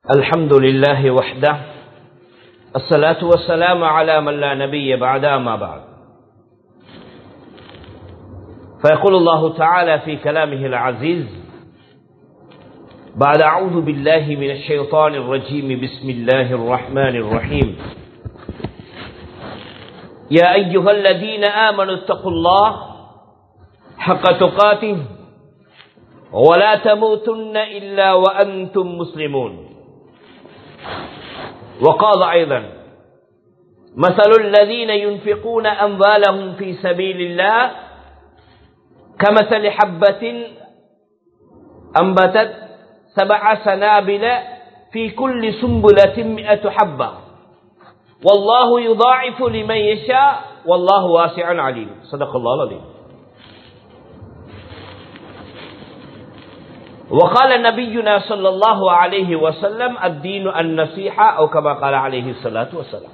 الحمد لله وحده الصلاة والسلام على من لا نبي بعد ما بعد فيقول الله تعالى في كلامه العزيز بعد أعوذ بالله من الشيطان الرجيم بسم الله الرحمن الرحيم يا أيها الذين آمنوا اتقوا الله حق تقاته ولا تموتن إلا وأنتم مسلمون وقال أيضا مثل الذين ينفقون أموالهم في سبيل الله كمثل حبة أنبتت سبع سنابل في كل سنبلة مئة حبة والله يضاعف لمن يشاء والله واسع عليم صدق الله العظيم وقال نبينا صلى الله عليه وسلم الدين النصيحة أو كما قال عليه الصلاة والسلام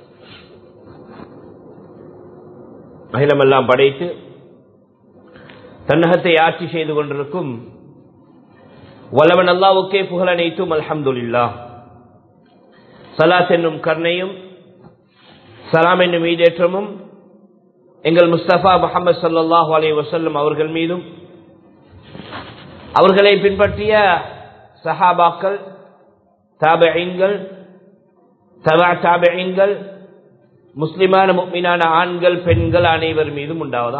அகிலமெல்லாம் படைத்து தன்னகத்தை ஆட்சி செய்து கொண்டிருக்கும் வல்லவன் அல்லாவுக்கே புகழ் அனைத்தும் அல்ஹம்துல்லா சலாத் என்னும் கருணையும் சலாம் என்னும் ஈடேற்றமும் எங்கள் முஸ்தபா முகமது சல்லாஹூ அலே வசல்லம் அவர்கள் மீதும் அவர்களை பின்பற்றிய சஹாபாக்கள் தாபைங்கள் தபா தாபைங்கள் முஸ்லிமான முக்மினான ஆண்கள் பெண்கள் அனைவர் மீதும் உண்டாவதா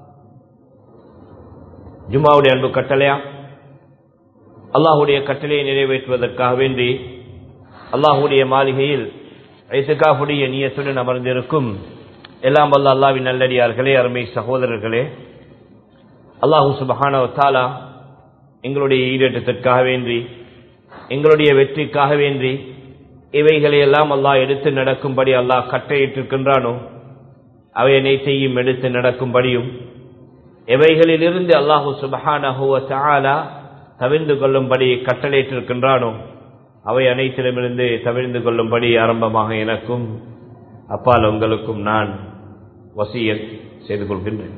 ஜுமாவுடைய அன்பு கட்டளையா அல்லாஹுடைய கட்டளையை நிறைவேற்றுவதற்காக வேண்டி அல்லாஹுடைய மாளிகையில் ஐசுகாஃபுடைய நீயத்துடன் அமர்ந்திருக்கும் எல்லாம் வல்ல அல்லாவின் நல்லடியார்களே அருமை சகோதரர்களே அல்லாஹூ சுபஹான தாலா எங்களுடைய ஈடேற்றத்திற்காக வேண்டி எங்களுடைய வெற்றிக்காக வேண்டி இவைகளை எல்லாம் அல்லாஹ் எடுத்து நடக்கும்படி அல்லாஹ் கட்டையிட்டிருக்கின்றானோ அவை அனைத்தையும் எடுத்து நடக்கும்படியும் எவைகளிலிருந்து அல்லாஹு சுபஹானஹுவ தாலா தவிர்ந்து கொள்ளும்படி கட்டளையிட்டிருக்கின்றானோ அவை அனைத்திலுமிருந்து தவிர்ந்து கொள்ளும்படி ஆரம்பமாக எனக்கும் அப்பால் உங்களுக்கும் நான் வசியத் செய்து கொள்கின்றேன்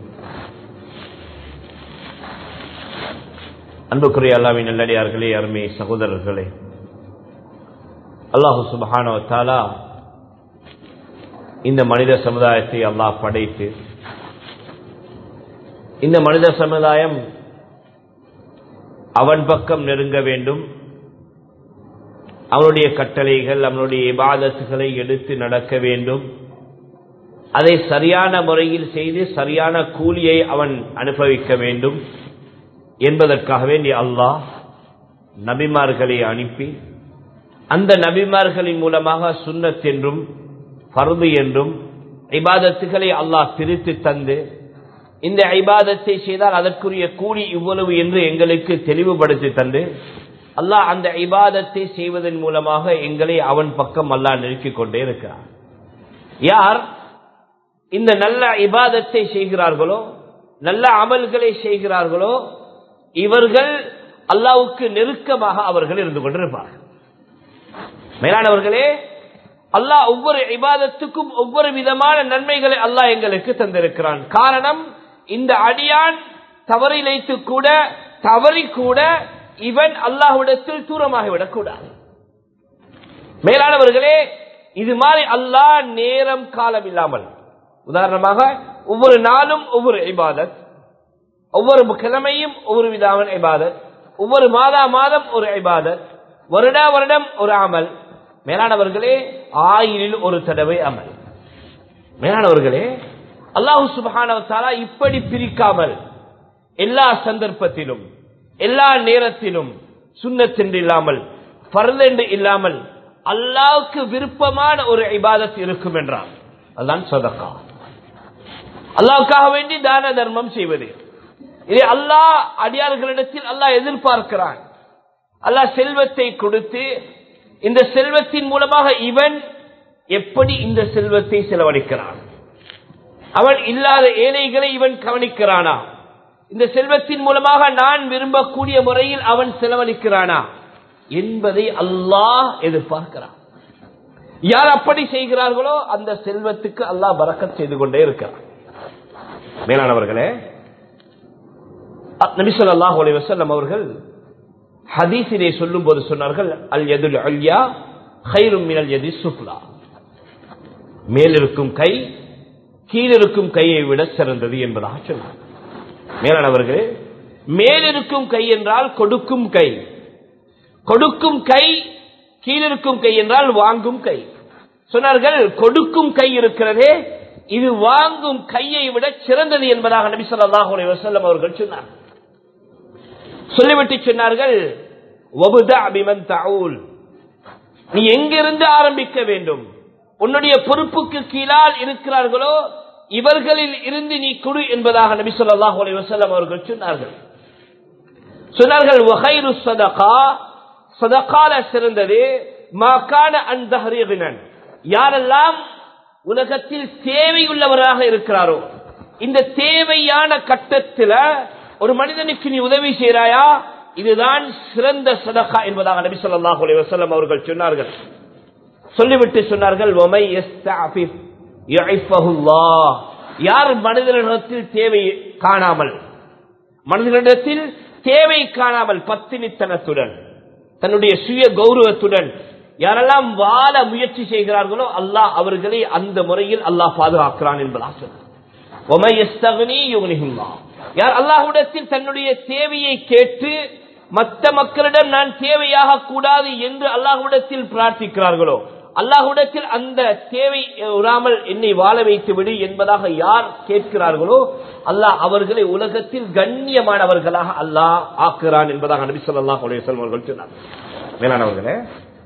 அன்புக்குரிய அல்லாவின் நல்லடியார்களே அருமை சகோதரர்களே அல்லாஹு சுபஹானோ தாலா இந்த மனித சமுதாயத்தை அல்லாஹ் படைத்து இந்த மனித சமுதாயம் அவன் பக்கம் நெருங்க வேண்டும் அவனுடைய கட்டளைகள் அவனுடைய இபாதத்துகளை எடுத்து நடக்க வேண்டும் அதை சரியான முறையில் செய்து சரியான கூலியை அவன் அனுபவிக்க வேண்டும் என்பதற்காக வேண்டி அல்லாஹ் நபிமார்களை அனுப்பி அந்த நபிமார்களின் மூலமாக சுன்னத் என்றும் பருது என்றும் ஐபாதத்துகளை அல்லாஹ் பிரித்து தந்து இந்த ஐபாதத்தை செய்தால் அதற்குரிய கூலி இவ்வளவு என்று எங்களுக்கு தெளிவுபடுத்தி தந்து அல்லாஹ் அந்த ஐபாதத்தை செய்வதன் மூலமாக எங்களை அவன் பக்கம் அல்லாஹ் நெருக்கிக் கொண்டே இருக்கிறார் யார் இந்த நல்ல இபாதத்தை செய்கிறார்களோ நல்ல அமல்களை செய்கிறார்களோ இவர்கள் அல்லாவுக்கு நெருக்கமாக அவர்கள் இருந்து கொண்டிருப்பார்கள் மேலானவர்களே அல்லாஹ் ஒவ்வொரு இபாதத்துக்கும் ஒவ்வொரு விதமான நன்மைகளை அல்லாஹ் எங்களுக்கு தந்திருக்கிறான் காரணம் இந்த அடியான் தவறிழைத்து கூட தவறி கூட இவன் அல்லாஹ்விடத்தில் தூரமாகிவிடக் கூடாது மேலானவர்களே இது மாதிரி அல்லாஹ் நேரம் காலம் இல்லாமல் உதாரணமாக ஒவ்வொரு நாளும் ஒவ்வொரு இபாதத் ஒவ்வொரு கிழமையும் ஒவ்வொரு விதமான இபாதத் ஒவ்வொரு மாதா மாதம் ஒரு இபாதத் வருடா வருடம் ஒரு அமல் மேலானவர்களே ஆயிலில் ஒரு தடவை அமல் மேலானவர்களே அல்லாஹு சுபஹானவத்தாலா இப்படி பிரிக்காமல் எல்லா சந்தர்ப்பத்திலும் எல்லா நேரத்திலும் சுண்ணத்தென்று இல்லாமல் பரதென்று இல்லாமல் அல்லாவுக்கு விருப்பமான ஒரு இபாதத் இருக்கும் என்றார் அதுதான் சொதக்கா அல்லாவுக்காக வேண்டி தான தர்மம் செய்வது இதை அல்லாஹ் அடியார்களிடத்தில் அல்லாஹ் எதிர்பார்க்கிறான் அல்லாஹ் செல்வத்தை கொடுத்து இந்த செல்வத்தின் மூலமாக இவன் எப்படி இந்த செல்வத்தை செலவழிக்கிறான் அவன் இல்லாத ஏழைகளை இவன் கவனிக்கிறானா இந்த செல்வத்தின் மூலமாக நான் விரும்பக்கூடிய முறையில் அவன் செலவழிக்கிறானா என்பதை அல்லாஹ் எதிர்பார்க்கிறான் யார் அப்படி செய்கிறார்களோ அந்த செல்வத்துக்கு அல்லாஹ் பறக்கத் செய்து கொண்டே இருக்கிறான் மேலானவர்களே நபிசல்லாஹ் அலி வசல்லம் அவர்கள் ஹதீஸிலே சொல்லும் போது சொன்னார்கள் அல் எதுல் அல்யா ஹைரும் மினல் எதி சுப்லா மேலிருக்கும் கை கீழிருக்கும் கையை விட சிறந்தது என்பதாக சொன்னார் மேலானவர்களே மேலிருக்கும் கை என்றால் கொடுக்கும் கை கொடுக்கும் கை கீழிருக்கும் கை என்றால் வாங்கும் கை சொன்னார்கள் கொடுக்கும் கை இருக்கிறதே இது வாங்கும் கையை விட சிறந்தது என்பதாக நபி ஸல்லல்லாஹு அலைஹி வஸல்லம் அவர்கள் சொன்னார் சொல்லிவிட்டு சொன்னார்கள் "வபுதா பிமன் தஊல்." நீ எங்கிருந்து ஆரம்பிக்க வேண்டும் உன்னுடைய பொறுப்புக்கு கீழால் இருக்கிறார்களோ இவர்களில் இருந்து நீ குடு என்பதாக நபி ஸல்லல்லாஹு அலைஹி வஸல்லம் அவர்கள் சொன்னார்கள் சொன்னார்கள் "வகைரு ஸதகா சதகால சிறந்தது மாக்கான அந்தஹரீகினன் யாரெல்லாம் உலகத்தில் தேவையுள்ளவராக இருக்கிறாரோ இந்த தேவையான கட்டத்தில் ஒரு மனிதனுக்கு நீ உதவி செய்கிறாயா இதுதான் சிறந்த சதகா என்பதாக நபி ஸல்லல்லாஹு அலைஹி வஸல்லம் அவர்கள் சொன்னார்கள் சொல்லிவிட்டு சொன்னார்கள் "வமை யஸ்தஅஃபிஃப் யஇஃபஹுல்லாஹ்." யார் மனிதனிடத்தில் தேவை காணாமல் மனிதனிடத்தில் தேவை காணாமல் பத்தினித்தனத்துடன் தன்னுடைய சுய கௌரவத்துடன் யாரெல்லாம் வாழ முயற்சி செய்கிறார்களோ அல்லாஹ் அவர்களை அந்த முறையில் அல்லாஹ் பாதுகாக்கிறான் என்பதாக சொன்னார் "வமை யஸ்தக்னி யுக்னிஹுல்லாஹ்." யார் அல்லாஹ்விடத்தில் தன்னுடைய தேவையை கேட்டு மற்ற மக்களிடம் நான் தேவையாக கூடாது என்று அல்லாஹ்விடத்தில் பிரார்த்திக்கிறார்களோ அல்லாஹ்விடத்தில் அந்த தேவை உறாமல் என்னை வாழ வைத்து விடு என்பதாக யார் கேட்கிறார்களோ அல்லாஹ் அவர்களை உலகத்தில் கண்ணியமானவர்களாக அல்லாஹ் ஆக்குறான் என்பதாக நபி ஸல்லல்லாஹு அலைஹி வஸல்லம் அவர்கள் சொன்னார் மேலானவர்களே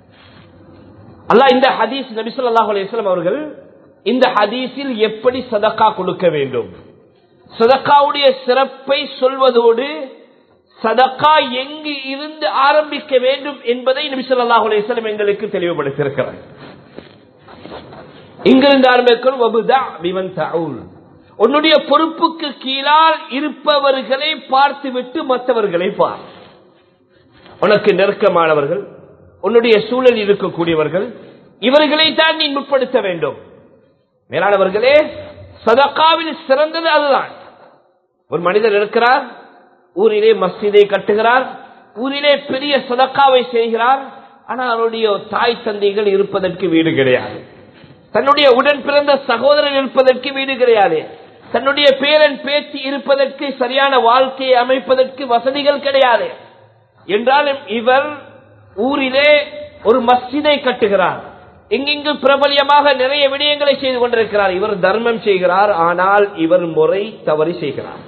அல்லாஹ் இந்த ஹதீஸ் நபி ஸல்லல்லாஹு அலைஹி வஸல்லம் அவர்கள் இந்த ஹதீஸில் எப்படி சதக்கா கொடுக்க வேண்டும் சதக்காவுடைய சிறப்பை சொல்வதோடு சதக்கா எங்கு இருந்து ஆரம்பிக்க வேண்டும் என்பதை நபி ஸல்லல்லாஹு அலைஹி வஸல்லம் எங்களுக்கு தெளிவுபடுத்தியிருக்கிறார் இங்கிருந்து ஆரம்பிக்கணும் வபுதா பிமன் தஊல் உன்னுடைய பொறுப்புக்கு கீழால் இருப்பவர்களை பார்த்துவிட்டு மற்றவர்களை பார் உனக்கு நெருக்கமானவர்கள் உன்னுடைய சூழலில் இருக்கக்கூடியவர்கள் இவர்களை தான் நீ முற்படுத்த வேண்டும் மேலானவர்களே சதக்காவில் சிறந்தது அதுதான் ஒரு மனிதர் இருக்கிறார் ஊரிலே மஸ்ஜிதை கட்டுகிறார் ஊரிலே பெரிய சதக்காவை செய்கிறார் ஆனால் அவருடைய தாய் தந்தைகள் இருப்பதற்கு வீடு கிடையாது தன்னுடைய உடன் பிறந்த சகோதரர் இருப்பதற்கு வீடு கிடையாது தன்னுடைய பேரன் பேச்சு இருப்பதற்கு சரியான வாழ்க்கையை அமைப்பதற்கு வசதிகள் கிடையாது என்றாலும் இவர் ஊரிலே ஒரு மஸ்ஜிதை கட்டுகிறார் எங்கெங்கு பிரபலியமாக நிறைய விடயங்களை செய்து கொண்டிருக்கிறார் இவர் தர்மம் செய்கிறார் ஆனால் இவர் முறை தவறி செய்கிறார்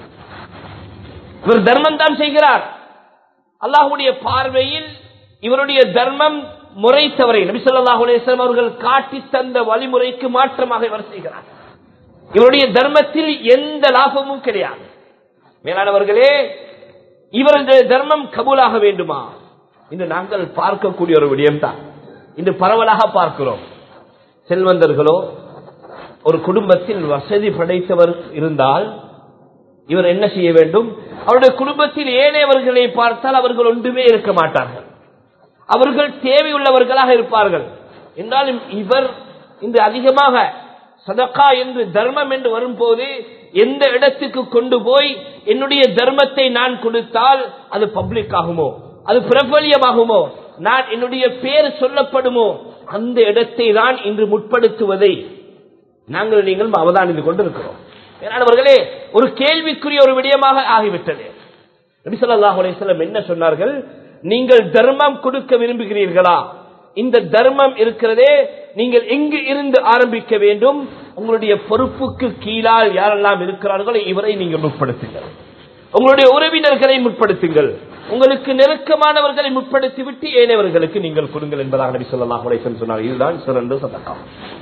இவர் தர்மம் தான் செய்கிறார் அல்லாஹுடைய பார்வையில் இவருடைய தர்மம் முறை தவறை நபிசல்லாஹு அலேஸ்லாம் அவர்கள் காட்டி தந்த வழிமுறைக்கு மாற்றமாக இவர் செய்கிறார் இவருடைய தர்மத்தில் எந்த லாபமும் கிடையாது மேலானவர்களே இவருடைய தர்மம் கபூலாக வேண்டுமா இன்று நாங்கள் பார்க்கக்கூடிய ஒரு விடயம் தான் இன்று பரவலாக பார்க்கிறோம் செல்வந்தர்களோ ஒரு குடும்பத்தில் வசதி படைத்தவர் இருந்தால் இவர் என்ன செய்ய வேண்டும் அவருடைய குடும்பத்தில் ஏனையவர்களை பார்த்தால் அவர்கள் ஒன்றுமே இருக்க மாட்டார்கள் அவர்கள் தேவையுள்ளவர்களாக இருப்பார்கள் என்றாலும் இவர் இன்று அதிகமாக சதக்கா என்று தர்மம் என்று வரும்போது எந்த இடத்துக்கு கொண்டு போய் என்னுடைய தர்மத்தை நான் கொடுத்தால் அது பப்ளிக் ஆகுமோ அது பிரபலியமாகுமோ நான் என்னுடைய பேர் சொல்லப்படுமோ அந்த இடத்தை தான் இன்று முற்படுத்துவதை நாங்கள் நீங்கள் அவதானித்துக் கொண்டிருக்கிறோம் அவர்களே ஒரு கேள்விக்குரிய ஒரு விடயமாக ஆகிவிட்டது நபிசல்லாஹ் அலையம் என்ன சொன்னார்கள் நீங்கள் தர்மம் கொடுக்க விரும்புகிறீர்களா இந்த தர்மம் இருக்கிறதே நீங்கள் எங்கு இருந்து ஆரம்பிக்க வேண்டும் உங்களுடைய பொறுப்புக்கு கீழால் யாரெல்லாம் இருக்கிறார்களோ இவரை நீங்கள் முற்படுத்துங்கள் உங்களுடைய உறவினர்களை முற்படுத்துங்கள் உங்களுக்கு நெருக்கமானவர்களை முற்படுத்தி விட்டு ஏனையவர்களுக்கு நீங்கள் கொடுங்கள் என்பதாக நபி சொல்லலாம் சொன்னார் இதுதான் சிறந்த சதக்கா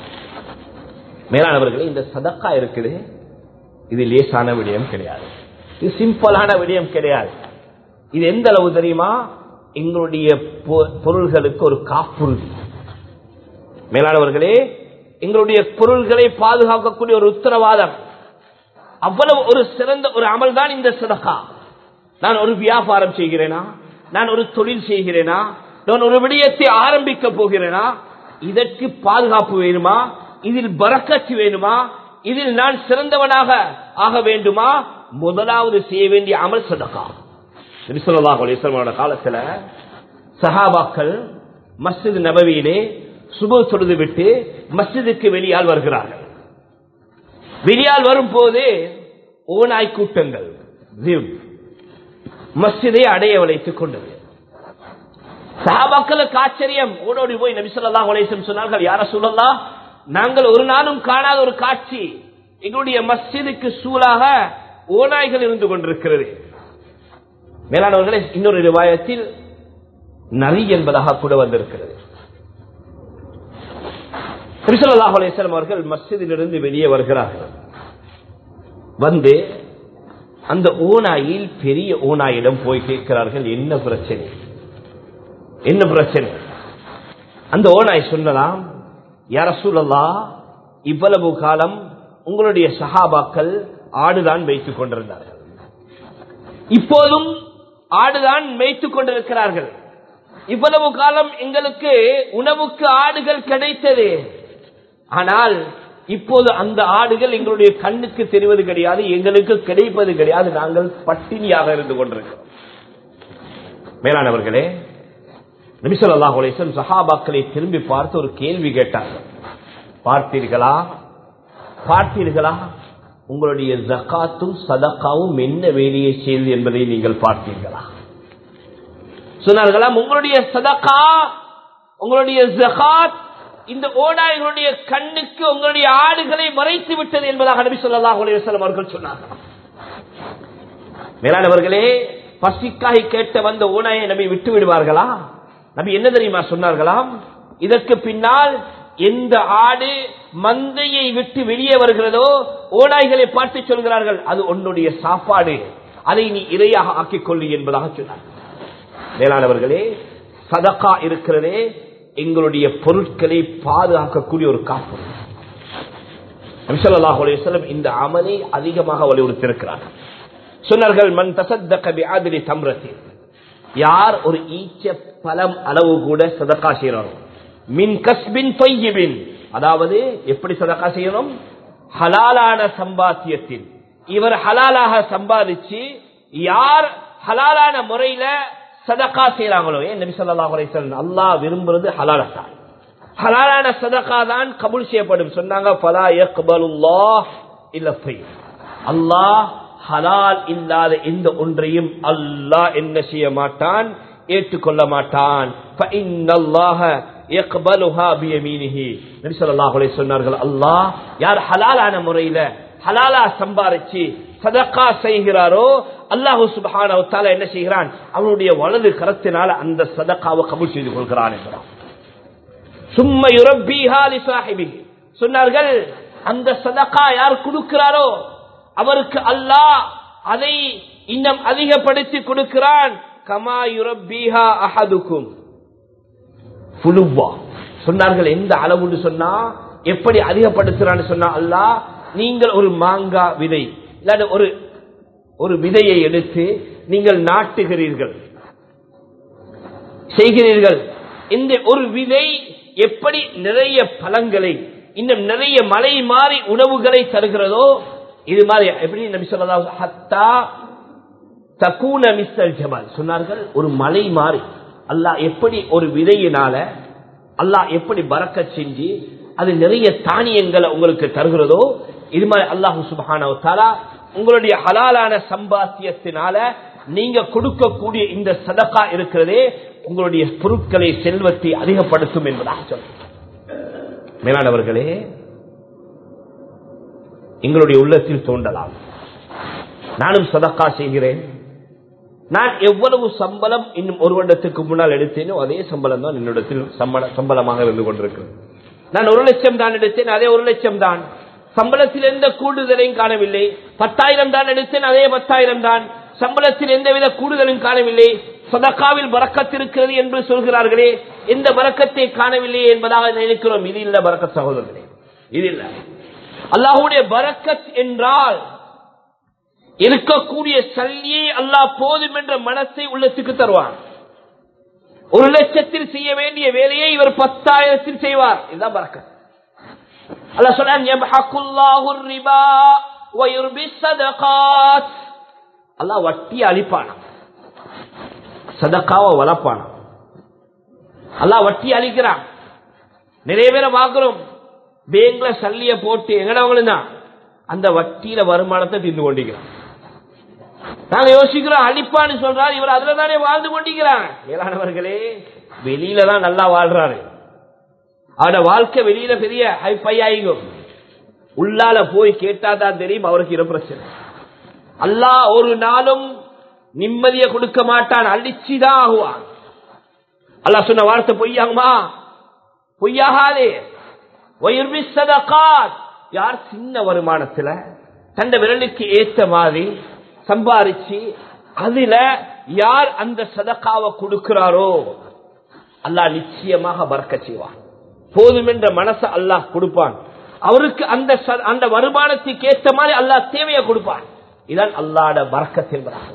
மேலானவர்களே இந்த சதக்கா இருக்குது இது லேசான விடயம் கிடையாது இது சிம்பிளான விடயம் கிடையாது இது எந்த அளவு தெரியுமா எங்களுடைய பொருள்களுக்கு ஒரு காப்புறுதி மேலானவர்களே எங்களுடைய பொருள்களை பாதுகாக்கக்கூடிய ஒரு உத்தரவாதம் அவ்வளவு ஒரு சிறந்த ஒரு அமல் தான் இந்த சதகா நான் ஒரு வியாபாரம் செய்கிறேனா நான் ஒரு தொழில் செய்கிறேனா நான் ஒரு விடயத்தை ஆரம்பிக்க போகிறேனா இதற்கு பாதுகாப்பு வேணுமா இதில் பறக்கச்சு வேணுமா இதில் நான் சிறந்தவனாக ஆக வேண்டுமா முதலாவது செய்ய வேண்டிய அமல் சதகா காலத்துல சஹாபாக்கள் மஸ்ஜித் நபவியிலே சுப தொழுது விட்டு மஸ்ஜிதுக்கு வெளியால் வருகிறார்கள் வெளியால் வரும்போது ஓனாய் கூட்டங்கள் ஜிம், மஸ்ஜிதை அடைய வளைத்துக் கொண்டது சஹாபாக்களுக்கு ஆச்சரியம் ஓடோடி போய் நபி ஸல்லல்லாஹு அலைஹி வஸல்லம் சொன்னார்கள் யார சொல்லலாம் நாங்கள் ஒரு நாளும் காணாத ஒரு காட்சி எங்களுடைய மஸ்ஜிதுக்கு சூழாக ஓநாய்கள் இருந்து கொண்டிருக்கிறது மேலானவர்களே இன்னொரு ரிவாயத்தில் நரி என்பதாக கூட வந்திருக்கிறது நபி ஸல்லல்லாஹு அலைஹி வஸல்லம் அவர்கள் மஸ்ஜிதிலிருந்து வெளியே வருகிறார்கள் வந்து அந்த ஓநாயில் பெரிய ஓநாயிடம் போய் கேட்கிறார்கள் என்ன பிரச்சனை என்ன பிரச்சனை அந்த ஓனாய் சொல்லலாம் யார சூழல்லா இவ்வளவு காலம் உங்களுடைய சஹாபாக்கள் ஆடுதான் வைத்துக் கொண்டிருந்தார்கள் இப்போதும் ஆடுதான் மேய்த்துக் கொண்டிருக்கிறார்கள் இவ்வளவு காலம் எங்களுக்கு உணவுக்கு ஆடுகள் கிடைத்தது ஆனால் இப்போது அந்த ஆடுகள் எங்களுடைய கண்ணுக்கு தெரிவது கிடையாது எங்களுக்கு கிடைப்பது கிடையாது நாங்கள் பட்டினியாக இருந்து கொண்டிருக்கிறோம் மேலானவர்களே நபிசல்லாஹ் அலிசன் சஹாபாக்களை திரும்பி பார்த்து ஒரு கேள்வி கேட்டார்கள் பார்த்தீர்களா பார்த்தீர்களா உங்களுடைய ஜக்காத்தும் சதக்காவும் என்ன வேலையை செய்து என்பதை நீங்கள் பார்த்தீர்களா சொன்னார்களாம் உங்களுடைய சதக்கா உங்களுடைய ஜகாத் இந்த ஓடாய்களுடைய கண்ணுக்கு உங்களுடைய ஆடுகளை மறைத்து விட்டது என்பதாக நபி சொல்லாஹ் அலைவசம் அவர்கள் சொன்னார்கள் மேலானவர்களே பசிக்காய் கேட்ட வந்த ஓனாயை நபி விட்டு விடுவார்களா நபி என்ன தெரியுமா சொன்னார்களாம் இதற்கு பின்னால் எந்த ஆடு மந்தையை விட்டு வெளியே வருகிறதோ ஓநாய்களை பார்த்து சொல்கிறார்கள் அது உன்னுடைய சாப்பாடு அதை நீ இரையாக ஆக்கிக் கொள்ளு என்பதாக சொன்னார் மேலானவர்களே சதக்கா இருக்கிறதே எங்களுடைய பொருட்களை பாதுகாக்கக்கூடிய ஒரு காப்பு நபிசல்லாஹு அலையம் இந்த அமலை அதிகமாக வலியுறுத்தியிருக்கிறார் சொன்னார்கள் மண் தசத்த ஆதிரி தம்ரத்தில் யார் ஒரு ஈச்ச பழம் அளவு கூட சதக்கா செய்யணும் மின் கஸ்பின் தொய்யிபின் அதாவது எப்படி சதக்கா செய்யணும் ஹலாலான சம்பாத்தியத்தில் இவர் ஹலாலாக சம்பாதிச்சு யார் ஹலாலான முறையில சதக்கா செய்யறாங்களோ ஏன் நபி ஸல்லல்லாஹு அலைஹி வஸல்லம் அல்லாஹ் விரும்புறது ஹலாலத்தான் ஹலாலான சதக்கா தான் கபூல் செய்யப்படும் சொன்னாங்க ஃபலா யக்பலுல்லாஹ் இல்ல ஃபை அல்லாஹ் ஹலால் இல்லாத எந்த ஒன்றையும் அல்லாஹ் என்ன செய்ய மாட்டான் ஏற்றுக்கொள்ள மாட்டான் சொன்னார்கள் அல்லாஹ் யார் ஹலாலான முறையில ஹலாலா சம்பாரிச்சு சதக்கா செய்கிறாரோ அல்லாஹு சுபஹான என்ன செய்கிறான் அவனுடைய வலது கரத்தினால அந்த சதக்காவை கபூல் செய்து கொள்கிறான் என்றான் சும்மா யுரப்பிஹாலி சாஹிபி சொன்னார்கள் அந்த சதக்கா யார் கொடுக்கிறாரோ அவருக்கு அல்லாஹ் அதை இன்னும் அதிகப்படுத்தி கொடுக்கிறான் கமா யுரப்பிஹா அஹதுக்கும் புலுவா சொன்னார்கள் எந்த அளவுன்னு சொன்னா எப்படி அதிகப்படுத்துறான்னு சொன்னா அல்லாஹ் நீங்கள் ஒரு மாங்கா விதை இல்லாத ஒரு ஒரு விதையை எடுத்து நீங்கள் நாட்டுகிறீர்கள் செய்கிறீர்கள் இந்த ஒரு விதை எப்படி நிறைய பழங்களை இன்னும் நிறைய மலை மாறி உணவுகளை தருகிறதோ இது மாதிரி எப்படி நபி சொல்லதா ஹத்தா தக்கூன மிஸ்டர் ஜபால் சொன்னார்கள் ஒரு மலை மாறி அல்லாஹ் எப்படி ஒரு விதையினால அல்லாஹ் எப்படி பறக்க செஞ்சு அது நிறைய தானியங்களை உங்களுக்கு தருகிறதோ இது மாதிரி அல்லாஹு சுபஹான உங்களுடைய ஹலாலான சம்பாத்தியத்தினால நீங்க கொடுக்கக்கூடிய இந்த சதக்கா இருக்கிறதே உங்களுடைய பொருட்களை செல்வத்தை அதிகப்படுத்தும் என்பதாக சொல்ல மேலானவர்களே எங்களுடைய உள்ளத்தில் தோண்டலாம் நானும் சதக்கா செய்கிறேன் நான் எவ்வளவு சம்பளம் இன்னும் ஒரு வருடத்துக்கு முன்னால் எடுத்தேனோ அதே சம்பளம் தான் என்னிடத்தில் சம்பளமாக இருந்து கொண்டிருக்கிறேன் நான் ஒரு லட்சம் தான் எடுத்தேன் அதே ஒரு லட்சம் தான் சம்பளத்தில் எந்த கூடுதலையும் காணவில்லை பத்தாயிரம் தான் எடுத்தேன் அதே பத்தாயிரம் தான் சம்பளத்தில் எந்தவித கூடுதலும் காணவில்லை சதக்காவில் பறக்கத்திருக்கிறது என்று சொல்கிறார்களே எந்த பறக்கத்தை காணவில்லை என்பதாக நினைக்கிறோம் இது இல்ல பறக்க சகோதரர்களே இது இல்ல அல்லாஹுடைய பறக்கத் என்றால் இருக்கக்கூடிய சல்லியை அல்லாஹ் போதும் என்ற மனசை உள்ளத்துக்கு தருவான் ஒரு லட்சத்தில் செய்ய வேண்டிய வேலையை இவர் பத்தாயிரத்தில் செய்வார் இதுதான் பறக்க அல்ல சொன்னான் அல்லாஹ் வட்டி அழிப்பான சதக்காவை வளர்ப்பான அல்லாஹ் வட்டி அழிக்கிறான் நிறைய பேரை பார்க்கிறோம் பேங்க்ல சல்லிய போட்டு எங்கடவங்களும் தான் அந்த வட்டியில வருமானத்தை தின்னு கொண்டிருக்கிறான் நாங்க யோசிக்கிறோம் அழிப்பான்னு சொல்றாரு இவர் அதுல தானே வாழ்ந்து கொண்டிருக்கிறாங்க மேலானவர்களே வெளியில தான் நல்லா வாழ்றாரு அவரோட வாழ்க்கை வெளியில பெரிய ஹைஃபை ஆயிக்கும் உள்ளால போய் கேட்டா தான் தெரியும் அவருக்கு இரு பிரச்சனை அல்லாஹ் ஒரு நாளும் நிம்மதியை கொடுக்க மாட்டான் அழிச்சுதான் ஆகுவான் அல்லாஹ் சொன்ன வார்த்தை பொய்யாகுமா பொய்யாகாதே வயிர்மி சதகாத் யார் சின்ன வருமானத்துல தந்த விரலுக்கு ஏத்த மாதிரி சம்பாரிச்சு அதுல யார் அந்த சதக்காவை கொடுக்கிறாரோ அல்லாஹ் நிச்சயமாக பறக்க செய்வான் போதும் என்ற மனசை அல்லாஹ் கொடுப்பான் அவருக்கு அந்த ச- அந்த வருமானத்துக்கு ஏத்த மாதிரி அல்லாஹ் தேவையை கொடுப்பான் இதான் அல்லாட பறக்கத் என்பதாக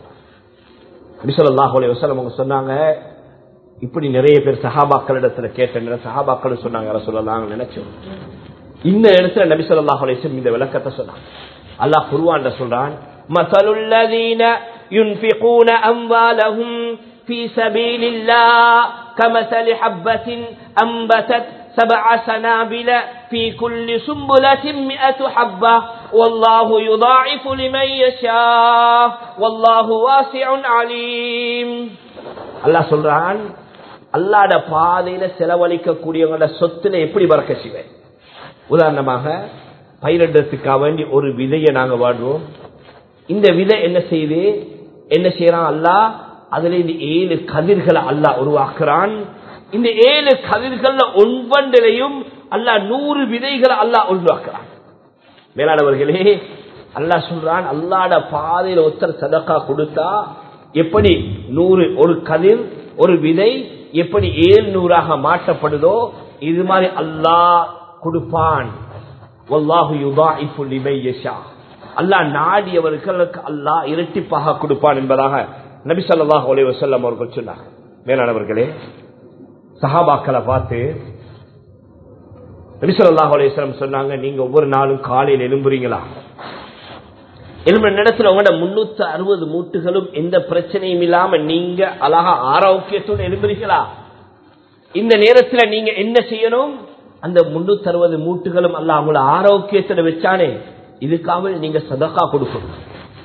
நபிசல்லாஹு அலைஹி வஸல்லம் அவங்க சொன்னாங்க இப்படி நிறைய பேர் சஹாபாக்களிடத்துல கேட்ட சஹாபாக்கள் சொன்னாங்க யார சொல்லலாம் நினைச்சோம் இந்த இடத்துல நபி ஸல்லல்லாஹு அலைஹி வஸல்லம் இந்த விளக்கத்தை சொன்னாங்க அல்லாஹ் குர்ஆன்ல சொல்றான் மஸலுல் லதீன யுன்ஃபிகூன அம்வாலஹும் في سبيل الله كمثل حبة أنبتت سبع سنابل في كل سنبلة مئة حبة والله يضاعف لمن يشاء والله واسع عليم அல்லாஹ் சொல்றான் அல்லாட பாதையில செலவழிக்க கூடியவங்களோட சொத்துல எப்படி பறக்க செய்வேன் உதாரணமாக பயிரிடுறதுக்காக வேண்டி ஒரு விதையை நாங்க வாடுவோம் இந்த விதை என்ன செய்யுது என்ன செய்யறான் அல்லாஹ் அதுல இந்த ஏழு கதிர்களை அல்லாஹ் உருவாக்குறான் இந்த ஏழு கதிர்கள்ல ஒவ்வொன்றிலையும் அல்லாஹ் நூறு விதைகளை அல்லாஹ் உருவாக்குறான் மேலானவர்களே அல்லாஹ் சொல்றான் அல்லாட பாதையில ஒருத்தர் சதக்கா கொடுத்தா எப்படி நூறு ஒரு கதிர் ஒரு விதை எப்படி ஏழு நூறாக மாற்றப்படுதோ இது மாதிரி அல்லாஹ் கொடுப்பான் வல்லாஹு யுதாஇஃபு லிமை யஷா அல்லாஹ் நாடியவர்களுக்கு அல்லாஹ் இரட்டிப்பாக கொடுப்பான் என்பதாக நபி ஸல்லல்லாஹு அலைஹி வஸல்லம் அவர்கள் சொன்னார் மேலானவர்களே சஹாபாக்களை பார்த்து நபி ஸல்லல்லாஹு அலைஹி வஸல்லம் சொன்னாங்க நீங்க ஒவ்வொரு நாளும் காலையில் எழும்புறீங்களா எழும்புற நேரத்தில் உங்களோட முன்னூத்தி அறுபது மூட்டுகளும் எந்த பிரச்சனையும் இல்லாம நீங்க அழகா ஆரோக்கியத்தோடு எழும்புறீங்களா இந்த நேரத்தில் நீங்க என்ன செய்யணும் அந்த முன்னூத்தி அறுபது மூட்டுகளும் அல்ல அவங்கள ஆரோக்கியத்துல வச்சானே இதுக்காக நீங்க சதக்கா கொடுக்கணும்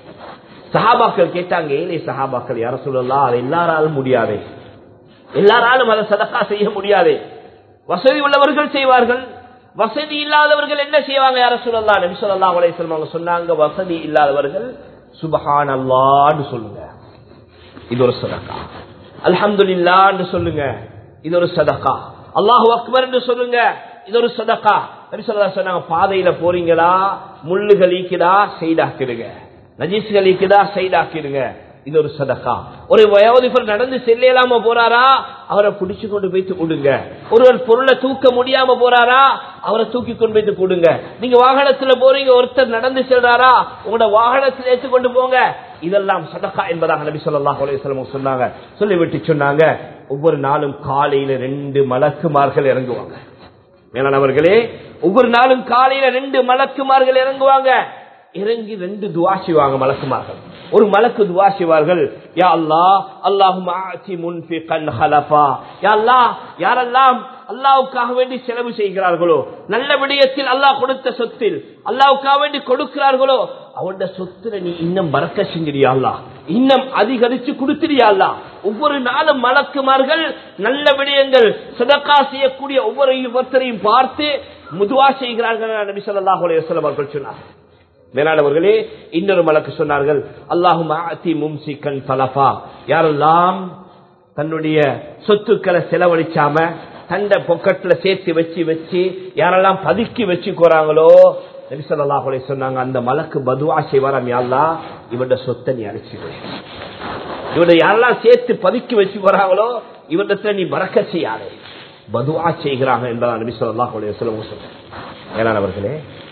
சஹாபாக்கள் கேட்டாங்க ஏழை சஹாபாக்கள் யார சொல்லலாம் அது எல்லாராலும் முடியாது எல்லாராலும் அதை சதக்கா செய்ய முடியாது வசதி உள்ளவர்கள் செய்வார்கள் வசதி இல்லாதவர்கள் என்ன செய்வாங்க யார சொல்லலாம் நபி சொல்லலாம் அலையம் அவங்க சொன்னாங்க வசதி இல்லாதவர்கள் சுபஹான் அல்லான்னு சொல்லுங்க இது ஒரு சதக்கா அல்ஹம்துலில்லான்னு சொல்லுங்க இது ஒரு சதக்கா அல்லாஹு அக்பர் என்று சொல்லுங்க இது ஒரு சதக்கா நபி சொல்லா சொன்னாங்க பாதையில போறீங்களா முள்ளுகள் ஈக்குதா சைடாக்கிடுங்க நஜீஸ்கள் ஈக்குதா சைடாக்கிடுங்க இது ஒரு சதக்கா ஒரு வயோதிபர் நடந்து செல்லாம போறாரா அவரை பிடிச்சு கொண்டு போயிட்டு கொடுங்க ஒருவர் பொருளை தூக்க முடியாம போறாரா அவரை தூக்கி கொண்டு போயிட்டு கொடுங்க நீங்க வாகனத்துல போறீங்க ஒருத்தர் நடந்து செல்றாரா உங்களோட வாகனத்தில் ஏற்று கொண்டு போங்க இதெல்லாம் சதக்கா என்பதாக நபி ஸல்லல்லாஹு அலைஹி வஸல்லம் சொன்னாங்க சொல்லிவிட்டு சொன்னாங்க ஒவ்வொரு நாளும் காலையில ரெண்டு மலக்குமார்கள் இறங்குவாங்க மேலானவர்களே ஒவ்வொரு நாளும் காலையில ரெண்டு மலக்குமார்கள் இறங்குவாங்க இறங்கி ரெண்டு துவா செய்வாங்க மலக்குமார்கள் ஒரு மலக்கு துவா செய்வார்கள் யா அல்லாஹ் அல்லாஹும் ஆத்தி முன்ஃபிகன் ஹலஃபா யா அல்லாஹ் யாரெல்லாம் அல்லாவுக்காக வேண்டி செலவு செய்கிறார்களோ நல்ல விடயத்தில் அல்லாஹ் கொடுத்த சொத்தில் அல்லாவுக்காக வேண்டி கொடுக்கிறார்களோ அவனோட சொத்துல நீ இன்னும் பறக்க செஞ்சிரியா அல்லா இன்னும் அதிகரிச்சு கொடுத்திரியா அல்லா ஒவ்வொரு நாளும் மலக்குமார்கள் நல்ல விடயங்கள் சதக்கா செய்யக்கூடிய ஒவ்வொரு ஒருத்தரையும் பார்த்து முதுவா செய்கிறார்கள் நபி ஸல்லல்லாஹு அலைஹி வஸல்லம் அவர்கள் சொன்னார் மேலானவர்களே இன்னொரு மலக்கு சொன்னார்கள் அல்லாஹும் ஆத்தி மும்சிக்கன் தலஃபா யாரெல்லாம் தன்னுடைய சொத்துக்களை செலவழிச்சாம தண்ட பொக்கெட்ல சேர்த்து வச்சு வச்சு யாரெல்லாம் பதுக்கி வச்சுக்கிறாங்களோ நபிசல்லாஹ் சொன்னாங்க அந்த மலக்கு பதுவா செய்வாராம் யாழ்லா இவருடைய சொத்தை நீ அழிச்சிடு இவருடைய யாரெல்லாம் சேர்த்து பதுக்கி வச்சு போறாங்களோ இவரிடத்துல நீ மறக்க செய்யாதே பதுவா செய்கிறாங்க என்பதான் நபி சொல்லாஹ் சொல்லுங்க சொன்னாங்க மேலானவர்களே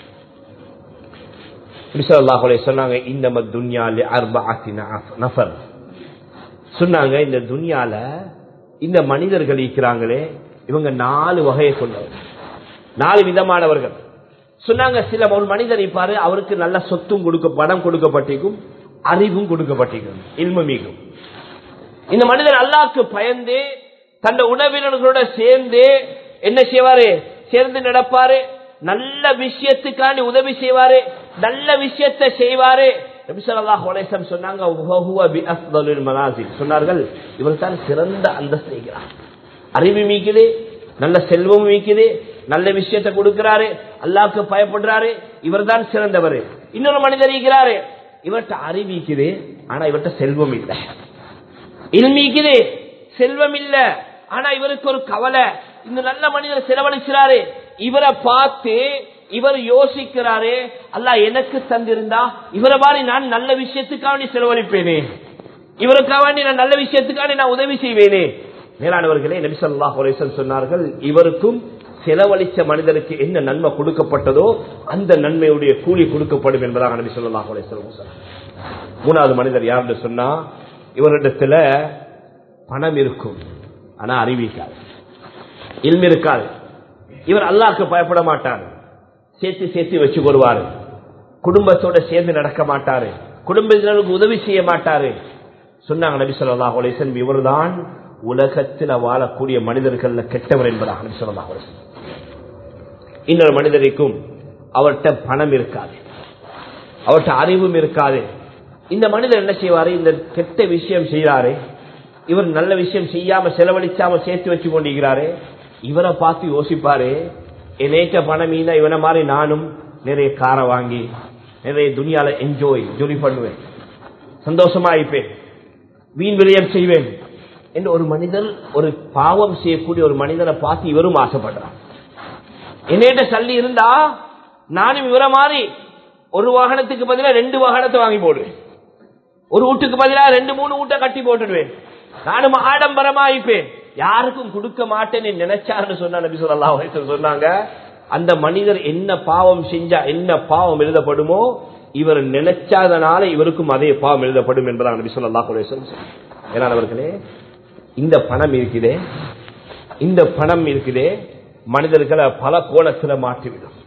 நபிசல்லாஹ் சொன்னாங்க இந்த துன்யால அர்பாத்தி நஃபர் சொன்னாங்க இந்த துன்யால இந்த மனிதர்கள் இருக்கிறாங்களே இவங்க நாலு வகையை கொண்டவர்கள் நாலு விதமானவர்கள் சொன்னாங்க சில ஒரு மனிதர் இருப்பாரு அவருக்கு நல்ல சொத்தும் கொடுக்க பணம் கொடுக்கப்பட்டிருக்கும் அறிவும் கொடுக்கப்பட்டிருக்கும் இல்மமிகும் இந்த மனிதர் அல்லாக்கு பயந்து தன் உணவினர்களோட சேர்ந்து என்ன செய்வாரு சேர்ந்து நடப்பாரு நல்ல விஷயத்துக்காண்டி உதவி செய்வாரு நல்ல விஷயத்தை செய்வாரு சொன்னாங்க சொன்னார்கள் இவர் தான் சிறந்த அந்தஸ்து அறிவு மீக்குது நல்ல செல்வம் மீக்குது நல்ல விஷயத்தை கொடுக்கிறாரு அல்லாவுக்கு பயப்படுறாரு இவர் தான் சிறந்தவர் இன்னொரு மனிதர் இருக்கிறாரு இவர்கிட்ட அறிவிக்குது ஆனா இவர்கிட்ட செல்வம் இல்லை இல்மிக்குது செல்வம் இல்ல ஆனா இவருக்கு ஒரு கவலை இந்த நல்ல மனிதர் செலவழிக்கிறாரு இவரை பார்த்து இவர் யோசிக்கிறாரு அல்ல எனக்கு தந்திருந்தா இவரை மாதிரி நான் நல்ல விஷயத்துக்காண்டி செலவழிப்பேனே இவருக்காண்டி நான் நல்ல விஷயத்துக்காண்டி நான் உதவி செய்வேனே மேலானவர்களே நபிசல்லா சொன்னார்கள் இவருக்கும் செலவழிச்ச மனிதருக்கு என்ன நன்மை கொடுக்கப்பட்டதோ அந்த நன்மையுடைய கூலி கொடுக்கப்படும் என்பதாக நபி சொல்லா மூணாவது மனிதர் யாருன்னு சொன்னா இவரிடத்துல பணம் இருக்கும் ஆனா அறிவிக்காது இல்ம இருக்காது இவர் அல்லாக்கு பயப்பட மாட்டார் சேர்த்து சேர்த்து வச்சு கொள்வாரு குடும்பத்தோட சேர்ந்து நடக்க மாட்டாரு குடும்பத்தினருக்கு உதவி செய்ய மாட்டாரு சொன்னாங்க நபி சொல்லா அலிசன் இவர்தான் உலகத்தில் வாழக்கூடிய மனிதர்கள் கெட்டவர் என்பதாக நபி சொல்லா அலிசன் இன்னொரு மனிதருக்கும் அவர்கிட்ட பணம் இருக்காது அவர்கிட்ட அறிவும் இருக்காது இந்த மனிதர் என்ன செய்வாரு இந்த கெட்ட விஷயம் செய்யறாரு இவர் நல்ல விஷயம் செய்யாம செலவழிச்சாம சேர்த்து வச்சு கொண்டிருக்கிறாரு இவரை பார்த்து யோசிப்பாரு என்னேற்ற பணம் மீனா இவனை மாதிரி நானும் நிறைய காரை வாங்கி நிறைய துணியால என்ஜாய் ஜொலி பண்ணுவேன் சந்தோஷமா இருப்பேன் வீண் விரயம் செய்வேன் என்று ஒரு மனிதர் ஒரு பாவம் செய்யக்கூடிய ஒரு மனிதனை பார்த்து இவரும் ஆசைப்படுறார் என்னிட்ட சல்லி இருந்தா நானும் இவரை மாதிரி ஒரு வாகனத்துக்கு பதிலாக ரெண்டு வாகனத்தை வாங்கி போடுவேன் ஒரு வீட்டுக்கு பதிலாக ரெண்டு மூணு வீட்டை கட்டி போட்டுடுவேன் நானும் ஆடம்பரமா இருப்பேன் யாருக்கும் கொடுக்க மாட்டேன்னு நினைச்சாருன்னு சொன்ன நபி சொல்லா சொன்னாங்க அந்த மனிதர் என்ன பாவம் செஞ்சா என்ன பாவம் எழுதப்படுமோ இவர் நினைச்சாதனால இவருக்கும் அதே பாவம் எழுதப்படும் என்பதாக நபி சொல்லா ஏனானவர்களே இந்த பணம் இருக்குதே இந்த பணம் இருக்குதே மனிதர்களை பல கோணத்துல மாற்றிவிடும்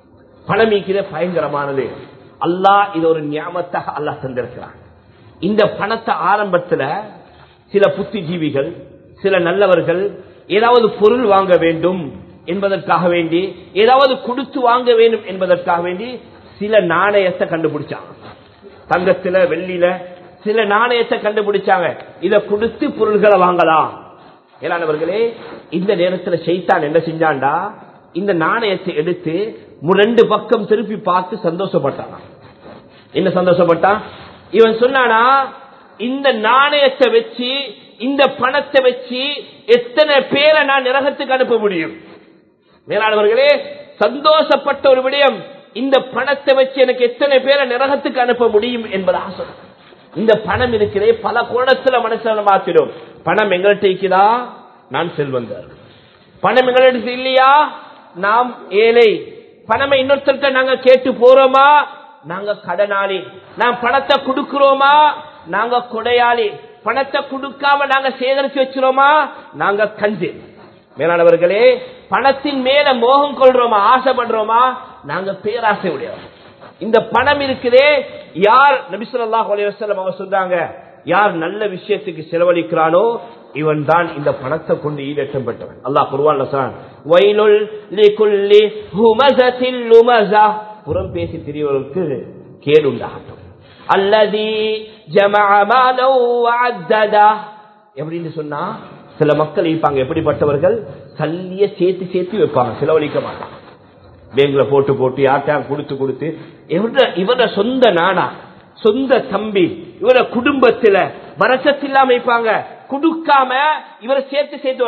பணம் இருக்கிற பயங்கரமானது அல்லாஹ் இது ஒரு ஞாபகத்தாக அல்லாஹ் தந்திருக்கிறான் இந்த பணத்தை ஆரம்பத்துல சில புத்திஜீவிகள் சில நல்லவர்கள் ஏதாவது பொருள் வாங்க வேண்டும் என்பதற்காக வேண்டி ஏதாவது கொடுத்து வாங்க வேண்டும் என்பதற்காக வேண்டி சில நாணயத்தை கண்டுபிடிச்சாங்க தங்கத்துல வெள்ளியில சில நாணயத்தை கண்டுபிடிச்சாங்க இதை கொடுத்து பொருள்களை வாங்கலாம் ஏலானவர்களே இந்த நேரத்தில் செய்தான் என்ன செஞ்சாண்டா இந்த நாணயத்தை எடுத்து ரெண்டு பக்கம் திருப்பி பார்த்து சந்தோஷப்பட்டான் என்ன சந்தோஷப்பட்டான் இவன் சொன்னானா இந்த நாணயத்தை வச்சு இந்த பணத்தை வச்சு எத்தனை பேரை நான் நிரகத்துக்கு அனுப்ப முடியும் மேலானவர்களே சந்தோஷப்பட்ட ஒரு விடயம் இந்த பணத்தை வச்சு எனக்கு எத்தனை பேரை நிரகத்துக்கு அனுப்ப முடியும் என்பதாக சொன்ன இந்த பணம் இருக்கிறே பல கோணத்துல மனசுல மாத்திடும் பணம் எங்கள்கிட்ட இருக்குதா நான் செல்வந்தர் பணம் எங்கள்கிட்ட இல்லையா நாம் ஏழை பணமை இன்னொருத்தர்கிட்ட நாங்க கேட்டு போறோமா நாங்க கடனாளி நாம் பணத்தை கொடுக்கிறோமா நாங்க கொடையாளி பணத்தை கொடுக்காம நாங்க சேகரிச்சு வச்சிரோமா நாங்க கஞ்சு மேலானவர்களே பணத்தின் மேல மோகம் கொள்றோமா ஆசைப்படுறோமா நாங்க பேராசை உடையவர் இந்த பணம் இருக்குதே யார் நபிசுல்லாஹ் அலைவசல்லம் அவங்க சொல்றாங்க யார் நல்ல விஷயத்துக்கு செலவழிக்கிறானோ இவன் தான் இந்த பணத்தை கொண்டு ஈடேற்றம் பெற்றவன் அல்லாஹ் குருவான் வயலுள் புறம் பேசி திரியவர்களுக்கு கேடு உண்டாகட்டும் அல்லதி எப்படின்னு சொன்னா சில மக்கள் இருப்பாங்க எப்படிப்பட்டவர்கள் சல்லிய சேர்த்து சேர்த்து வைப்பாங்க செலவழிக்க மாட்டாங்க பேங்க்ல போட்டு போட்டு யார்ட்டா கொடுத்து கொடுத்து இவர சொந்த நானா சொந்த தம்பி இவர குடும்பத்துல வரசத்தில்லாம வைப்பாங்க கொடுக்காம இவரை சேர்த்து சேர்த்து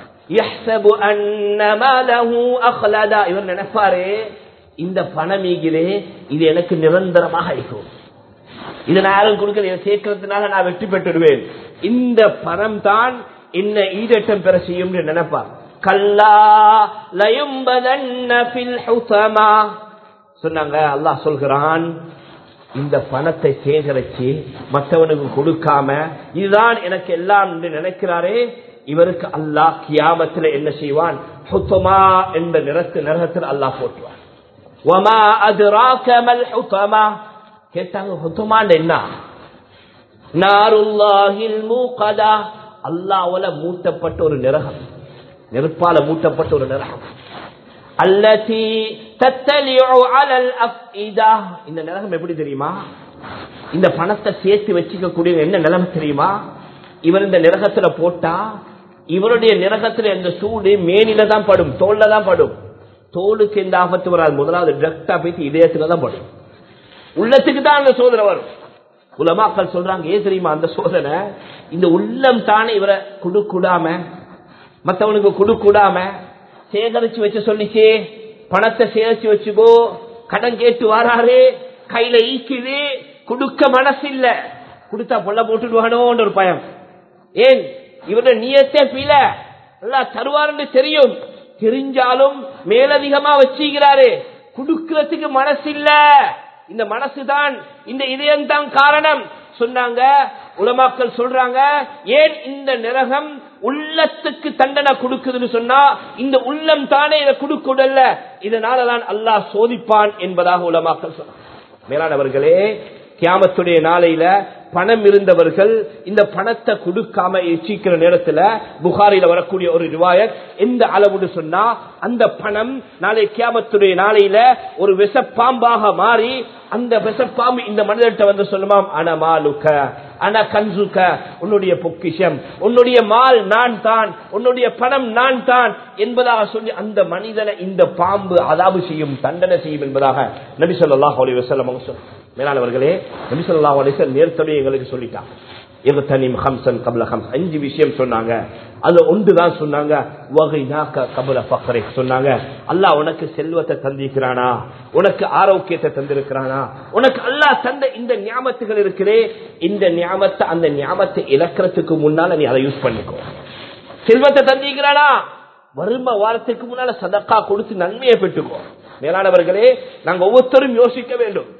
இவர் நினைப்பாரு இந்த பணம் ஈகிறே இது எனக்கு நிரந்தரமாக இருக்கும் இதை நான் யாரும் கொடுக்க சேர்க்கறதுனால நான் வெற்றி பெற்றுடுவேன் இந்த பணம் தான் என்ன ஈடேற்றம் பெற செய்யும் நினைப்பார் கல்லா சொன்னாங்க அல்லாஹ் சொல்கிறான் இந்த பணத்தை சேகரிச்சு மற்றவனுக்கு கொடுக்காம இதுதான் எனக்கு எல்லாம் என்று நினைக்கிறாரே இவருக்கு அல்லாஹ் கியாமத்தில் என்ன செய்வான் ஹுத்தமா என்ற நிறத்து நிறத்தில் அல்லாஹ் போட்டுவான் கேட்டாங்க ஹுத்தமான் என்ன நாருல்லாஹில் மூகதா அல்லாஹ்வால மூட்டப்பட்ட ஒரு நிரகம் நெருப்பால மூட்டப்பட்ட ஒரு நிரகம் அல்லதி தத்தலிஉ அலல் அஃஇதா இந்த நிலகம் எப்படி தெரியுமா இந்த பணத்தை சேர்த்து வச்சுக்க கூடிய என்ன நிலைமை தெரியுமா இவர் இந்த நிரகத்துல போட்டா இவருடைய நிரகத்துல இந்த சூடு மேனில தான் படும் தோல்ல தான் படும் தோலுக்கு எந்த ஆபத்து வராது முதலாவது டிரெக்டா போயிட்டு இதயத்துல தான் படும் உள்ளத்துக்கு தான் அந்த சோதனை வரும் உலமாக்கள் சொல்றாங்க ஏன் தெரியுமா அந்த சோதனை இந்த உள்ளம் தானே இவரை குடுக்கூடாம மத்தவனுக்கு குடுக்கூடாம சேகரிச்சு வச்சு சொல்லிச்சே பணத்தை சேகரிச்சு வச்சுக்கோ கடன் கேட்டு வராரு கையில ஈக்குது குடுக்க மனசு இல்ல கொடுத்தா பொல்ல போட்டுடுவானோன்ற ஒரு பயம் ஏன் இவருடைய நீயத்தே பில நல்லா தருவாருன்னு தெரியும் தெரிஞ்சாலும் மேலதிகமா வச்சுக்கிறாரு குடுக்கிறதுக்கு மனசு இல்ல இந்த மனசுதான் இந்த இதயம் தான் காரணம் சொன்னாங்க உலமாக்கள் சொல்றாங்க ஏன் இந்த நிரகம் உள்ளத்துக்கு தண்டனை கொடுக்குதுன்னு சொன்னா இந்த உள்ளம் தானே இதை கொடுக்குடல்ல இதனாலதான் அல்லாஹ் சோதிப்பான் என்பதாக உலமாக்கள் சொல்றாங்க மேலானவர்களே கியாமத்துடைய நாளையில பணம் இருந்தவர்கள் இந்த பணத்தை கொடுக்காம சீக்கிர நேரத்துல புகாரில வரக்கூடிய ஒரு ரிவாயத் எந்த அளவுன்னு சொன்னா அந்த பணம் நாளை கியாமத்துடைய நாளையில ஒரு விஷப்பாம்பாக மாறி அந்த விஷப்பாம்பு இந்த மனிதர்கிட்ட வந்து சொல்லுமாம் அனமாலுக்க அன கன்சுக்க உன்னுடைய பொக்கிஷம் உன்னுடைய மால் நான் தான் உன்னுடைய பணம் நான் தான் என்பதாக சொல்லி அந்த மனிதனை இந்த பாம்பு அதாபு செய்யும் தண்டனை செய்யும் என்பதாக நபி சொல்லாஹ் அலி வசல்லம் அவங்க சொல் மேலானவர்களே நபி சொல்லாஹ் அலிசல் நேர்த்தவே எங்களுக்கு சொல்லிட்டான் இவத்தனிம் ஹம்சன் கபல ஹம்ஸ் அஞ்சு விஷயம் சொன்னாங்க அதுல ஒன்றுதான் சொன்னாங்க வகைனாக்க கபல பக்கரை சொன்னாங்க அல்லாஹ் உனக்கு செல்வத்தை தந்திருக்கிறானா உனக்கு ஆரோக்கியத்தை தந்திருக்கிறானா உனக்கு அல்லாஹ் தந்த இந்த ஞாபகத்துகள் இருக்கிறே இந்த ஞாபகத்தை அந்த ஞாபகத்தை இழக்கிறதுக்கு முன்னால நீ அதை யூஸ் பண்ணிக்கோ செல்வத்தை தந்திருக்கிறானா வறும வாரத்துக்கு முன்னால சதக்கா கொடுத்து நன்மையை பெற்றுக்கோ மேலானவர்களே நாங்க ஒவ்வொருத்தரும் யோசிக்க வேண்டும்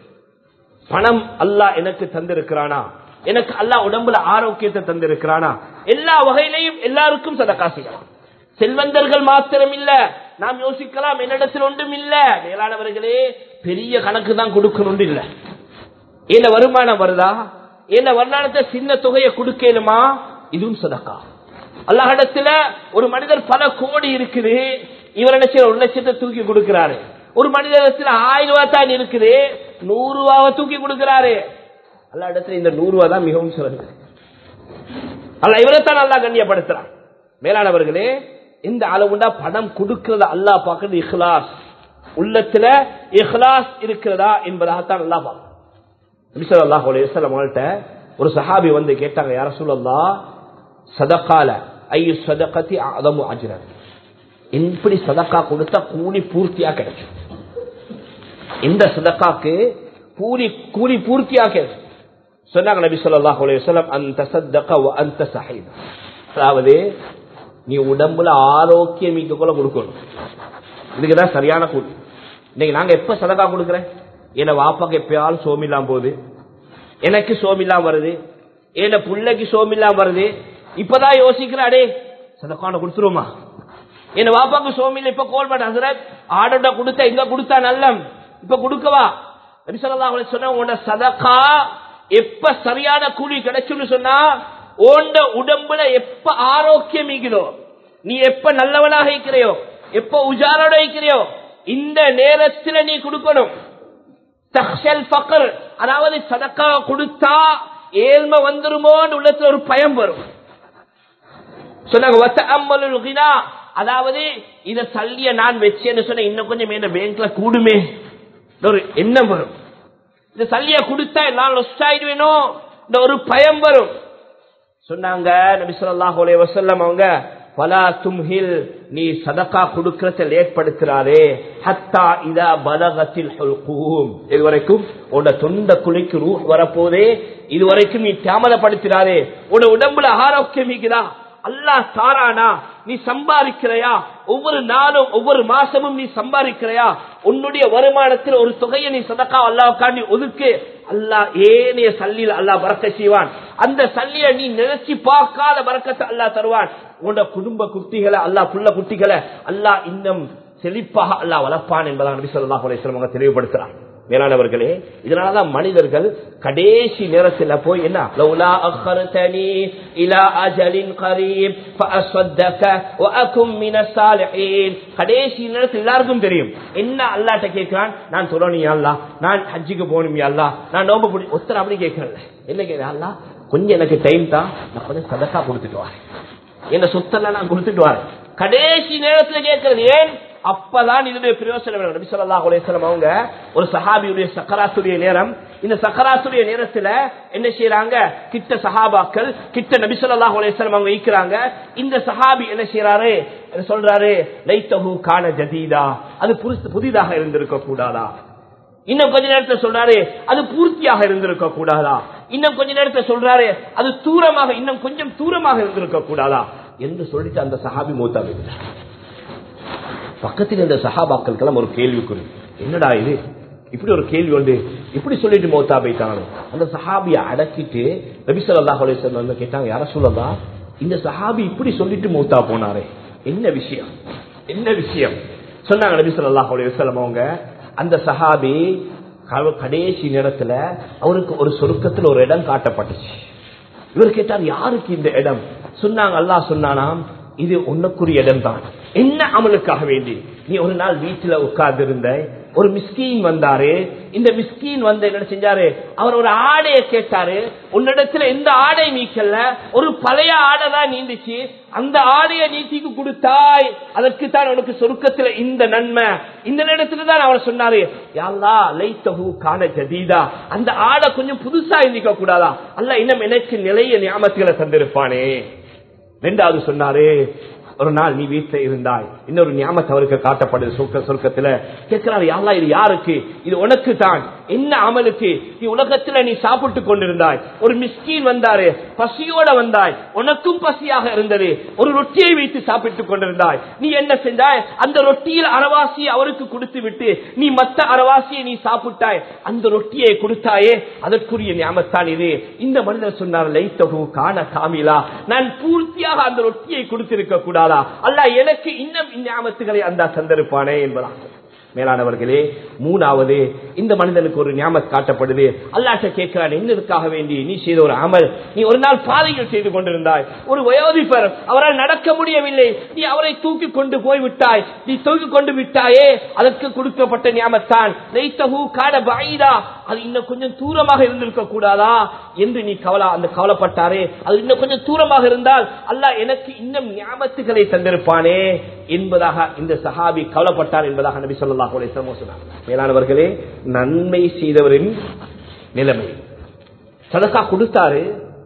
பணம் அல்லாஹ் எனக்கு தந்திருக்கிறானா எனக்கு அல்லாஹ் உடம்புல ஆரோக்கியத்தை தந்திருக்கிறானா எல்லா வகையிலையும் எல்லாருக்கும் சதக்கா செய்யலாம் செல்வந்தர்கள் மாத்திரம் இல்ல நாம் யோசிக்கலாம் என்னிடத்தில் ஒன்றும் இல்ல மேலானவர்களே பெரிய கணக்கு தான் கொடுக்கணும் இல்ல என்ன வருமானம் வருதா என்ன வருமானத்தை சின்ன தொகையை கொடுக்கலுமா இதுவும் சதக்கா அல்லாஹிடத்துல ஒரு மனிதர் பல கோடி இருக்குது இவர் நினைச்ச ஒரு லட்சத்தை தூக்கி கொடுக்கிறாரு ஒரு மனிதத்தில் ஆயிரம் ரூபாய் தான் இருக்குது நூறு ரூபாவை தூக்கி கொடுக்கிறாரு அல்ல இடத்துல இந்த நூறு ரூபாய் தான் மிகவும் சிறந்தது அல்ல இவரைத்தான் நல்லா கண்ணியப்படுத்துறான் மேலானவர்களே இந்த அளவுண்டா பணம் கொடுக்கிறத அல்லா பார்க்கறது இஹ்லாஸ் உள்ளத்துல இஹ்லாஸ் இருக்கிறதா என்பதாகத்தான் அல்லா பார்க்கணும் அல்லாஹ் அவங்கள்ட்ட ஒரு சஹாபி வந்து கேட்டாங்க யார சொல்லல்லா சதக்கால ஐயோ சதக்கத்தி அதமு அஜிரன் எப்படி சதக்கா கொடுத்தா கூலி பூர்த்தியா கிடைக்கும் இந்த சதக்காக்கு கூலி கூலி பூர்த்தியா கிடைக்கும் சொன்னாங்க நபி சொல்லாஹ் அலையம் அந்த சத்தக்க அந்த சஹீத் அதாவது நீ உடம்புல ஆரோக்கியம் மிக்க கூட கொடுக்கணும் இதுக்குதான் சரியான கூலி இன்னைக்கு நாங்க எப்ப சதக்கா கொடுக்குறேன் என் வாப்பாக்கு எப்பயாலும் சோமில்லாம் போகுது எனக்கு சோமில்லாம் வருது என் பிள்ளைக்கு சோமில்லாம் வருது இப்பதான் யோசிக்கிறாடே சதக்கான கொடுத்துருவோமா என் வாப்பாக்கு சோமியில் இப்ப கோல் பண்ண ஹசரத் ஆடோட கொடுத்த எங்க கொடுத்தா நல்லம் இப்ப கொடுக்கவா சொன்ன உன்னோட சதக்கா எப்ப சரியான கூலி கிடைச்சுன்னு சொன்னா ஓண்ட உடம்புல எப்ப ஆரோக்கியம் ஈக்கிறோ நீ எப்ப நல்லவனாக இருக்கிறையோ எப்ப உஜாரோட இருக்கிறியோ இந்த நேரத்தில் நீ கொடுக்கணும் தக்ஷல் பக்கர் அதாவது சதக்கா கொடுத்தா ஏழ்மை வந்துருமோன்னு உள்ளத்துல ஒரு பயம் வரும் சொன்னாங்க அதாவது இத தள்ளிய நான் வச்சேன்னு சொன்ன இன்னும் கொஞ்சம் என்ன பேங்க்ல கூடுமே ஒரு எண்ணம் வரும் இந்த சல்லிய கொடுத்தா நான் லொஸ்ட் ஆயிடுவேனோ இந்த ஒரு பயம் வரும் சொன்னாங்க நபி சொல்லாஹ் வசல்லம் அவங்க பலா தும்ஹில் நீ சதக்கா கொடுக்கறத லேட்படுத்துறாரே ஹத்தா இதா பலகத்தில் இது வரைக்கும் உன்னோட தொண்ட குழிக்கு ரூ வரப்போதே இது வரைக்கும் நீ தாமதப்படுத்துறாரே உன்னோட உடம்புல ஆரோக்கியம் இருக்குதா அல்லாஹ் தாரானா நீ சம்பாதிக்கிறையா ஒவ்வொரு நாளும் ஒவ்வொரு மாசமும் நீ சம்பாதிக்கிறையா உன்னுடைய வருமானத்தில் ஒரு தொகையை நீ சதக்கா அல்லாவுக்காண்டி ஒதுக்கு அல்லாஹ் ஏனைய சல்லியில் அல்லாஹ் பறக்க செய்வான் அந்த சல்லிய நீ நினைச்சு பார்க்காத பறக்கத்தை அல்லாஹ் தருவான் உன்னோட குடும்ப குட்டிகளை அல்லாஹ் புள்ள குட்டிகளை அல்லாஹ் இன்னும் செழிப்பாக அல்லாஹ் வளர்ப்பான் என்பதாக நபி சொல்லாஹ் அலையம் அவங்க தெளிவுபடுத்துறான் மேலானவர்களே இதனாலதான் மனிதர்கள் கடைசி நேரத்தில் போய் என்ன லௌலா அக்கர்தனி இலா அஜலின் கரீம் ஃபஅஸ்வத்தக வஅகும் மினஸ் சாலிஹீன் கடைசி நேரத்தில் எல்லாருக்கும் தெரியும் என்ன அல்லாஹ்ட்ட கேட்கிறான் நான் சொல்லணும் யா அல்லாஹ் நான் ஹஜ்ஜுக்கு போகணும் யா அல்லாஹ் நான் நோம்பு பிடி ஒருத்தர் அப்படி கேட்கறல என்ன கேட்கிறேன் அல்லாஹ் கொஞ்சம் எனக்கு டைம் தான் நான் கொஞ்சம் சதக்கா கொடுத்துட்டு வரேன் என்ன சொத்தெல்லாம் நான் கொடுத்துட்டு வரேன் கடைசி நேரத்தில் கேட்கிறது ஏன் அப்பதான் இதனுடைய பிரயோசனம் நபி ஸல்லல்லாஹு அலைஹி வஸல்லம் அவங்க ஒரு சஹாபியுடைய சக்கராத்துடைய நேரம் இந்த சக்கராத்துடைய நேரத்துல என்ன செய்யறாங்க கிட்ட சஹாபாக்கள் கிட்ட நபி ஸல்லல்லாஹு அலைஹி வஸல்லம் அவங்க ஈக்குறாங்க இந்த சஹாபி என்ன செய்யறாரு என்ன சொல்றாரு லைத்தஹு கான ஜதீதா அது புதுசு- புதிதாக இருந்திருக்க கூடாதா இன்னும் கொஞ்ச நேரத்துல சொல்றாரு அது பூர்த்தியாக இருந்திருக்க கூடாதா இன்னும் கொஞ்ச நேரத்துல சொல்றாரு அது தூரமாக இன்னும் கொஞ்சம் தூரமாக இருந்திருக்க கூடாதா என்று சொல்லிட்டு அந்த சஹாபி மூத்தா வைக்கிறார் பக்கத்தில் இந்த சஹாபாக்களுக்கெல்லாம் ஒரு கேள்விக்குறி என்னடா இது இப்படி ஒரு கேள்வி உண்டு இப்படி சொல்லிட்டு மௌத்தா போயிட்டாங்க அந்த சஹாபியை அடக்கிட்டு நபி ஸல்லல்லாஹு அலைஹி வஸல்லம் வந்து கேட்டாங்க யார சொல்லலாம் இந்த சஹாபி இப்படி சொல்லிட்டு மௌத்தா போனாரே என்ன விஷயம் என்ன விஷயம் சொன்னாங்க நபி ஸல்லல்லாஹு அலைஹி வஸல்லம் அவங்க அந்த சஹாபி க- கடைசி நேரத்துல அவருக்கு ஒரு சொருக்கத்துல ஒரு இடம் காட்டப்பட்டுச்சு இவர் கேட்டார் யாருக்கு இந்த இடம் சொன்னாங்க அல்லாஹ் சொன்னானாம் இது உனக்குரிய இடம் தான் என்ன அமலுக்காக வேண்டி நீ ஒரு நாள் வீட்டுல உட்கார்ந்து இருந்த ஒரு மிஸ்கீன் வந்தாரு இந்த மிஸ்கீன் வந்து என்ன செஞ்சாரு அவர் ஒரு ஆடைய கேட்டாரு உன்னிடத்துல எந்த ஆடை நீக்கல ஒரு பழைய ஆடை தான் நீந்துச்சு அந்த ஆடைய நீட்டிக்கு கொடுத்தாய் அதற்கு தான் உனக்கு சொருக்கத்துல இந்த நன்மை இந்த நேரத்துல தான் அவர் சொன்னாரு யாழ்லா லைத்தஹு கான ஜதீதா அந்த ஆடை கொஞ்சம் புதுசா இருந்திக்க கூடாதா அல்ல இன்னும் எனக்கு நிலைய ஞாபகங்களை தந்திருப்பானே ரெண்டாவது சொன்னாரு ஒரு நாள் நீ வீட்டுல இருந்தாய் இன்னொரு ஞாபகத்தை அவருக்கு காட்டப்படுது சொர்க்க சொர்க்கத்துல கேட்கிறாரு யாரா இது யாருக்கு இது உனக்கு தான் என்ன அமலுக்கு நீ உலகத்துல நீ சாப்பிட்டு கொண்டிருந்தாய் ஒரு மிஸ்கீன் வந்தாரு பசியோட வந்தாய் உனக்கும் பசியாக இருந்தது ஒரு ரொட்டியை வைத்து சாப்பிட்டுக் கொண்டிருந்தாய் நீ என்ன செஞ்சாய் அந்த ரொட்டியில் அரவாசி அவருக்கு கொடுத்து விட்டு நீ மத்த அரவாசியை நீ சாப்பிட்டாய் அந்த ரொட்டியை கொடுத்தாயே அதற்குரிய ஞாபகத்தான் இது இந்த மனிதர் சொன்னார் லைத்தகு காண காமிலா நான் பூர்த்தியாக அந்த ரொட்டியை கொடுத்திருக்க கூடாதா அல்ல எனக்கு இன்னும் ஞாபகத்துகளை அந்த தந்திருப்பானே என்பதாக மேலானவர்களே மூணாவது இந்த மனிதனுக்கு ஒரு ஞாபகம் காட்டப்படுது அல்லாட்ட கேட்கிறான் என்னதுக்காக வேண்டி நீ செய்த ஒரு அமல் நீ ஒரு நாள் பாதையில் செய்து கொண்டிருந்தாய் ஒரு வயோதிபர் அவரால் நடக்க முடியவில்லை நீ அவரை தூக்கி கொண்டு போய் விட்டாய் நீ தூக்கி கொண்டு விட்டாயே அதற்கு கொடுக்கப்பட்ட ஞாபகத்தான் லைத்தஹு காட பாயிதா அது இன்னும் கொஞ்சம் தூரமாக இருந்திருக்க கூடாதா என்று நீ கவலை அந்த கவலைப்பட்டாரே அது இன்னும் கொஞ்சம் தூரமாக இருந்தால் அல்லாஹ் எனக்கு இன்னும் ஞாபகத்துகளை தந்திருப்பானே என்பதாக இந்த சஹாபி கவலைப்பட்டார் என்பதாக நபி ஸல்லல்லாஹு அலைஹி வஸல்லம் சொன்னார் மேலானவர்களே நன்மை செய்தவரின் நிலைமை சதக்கா கொடுத்தாரு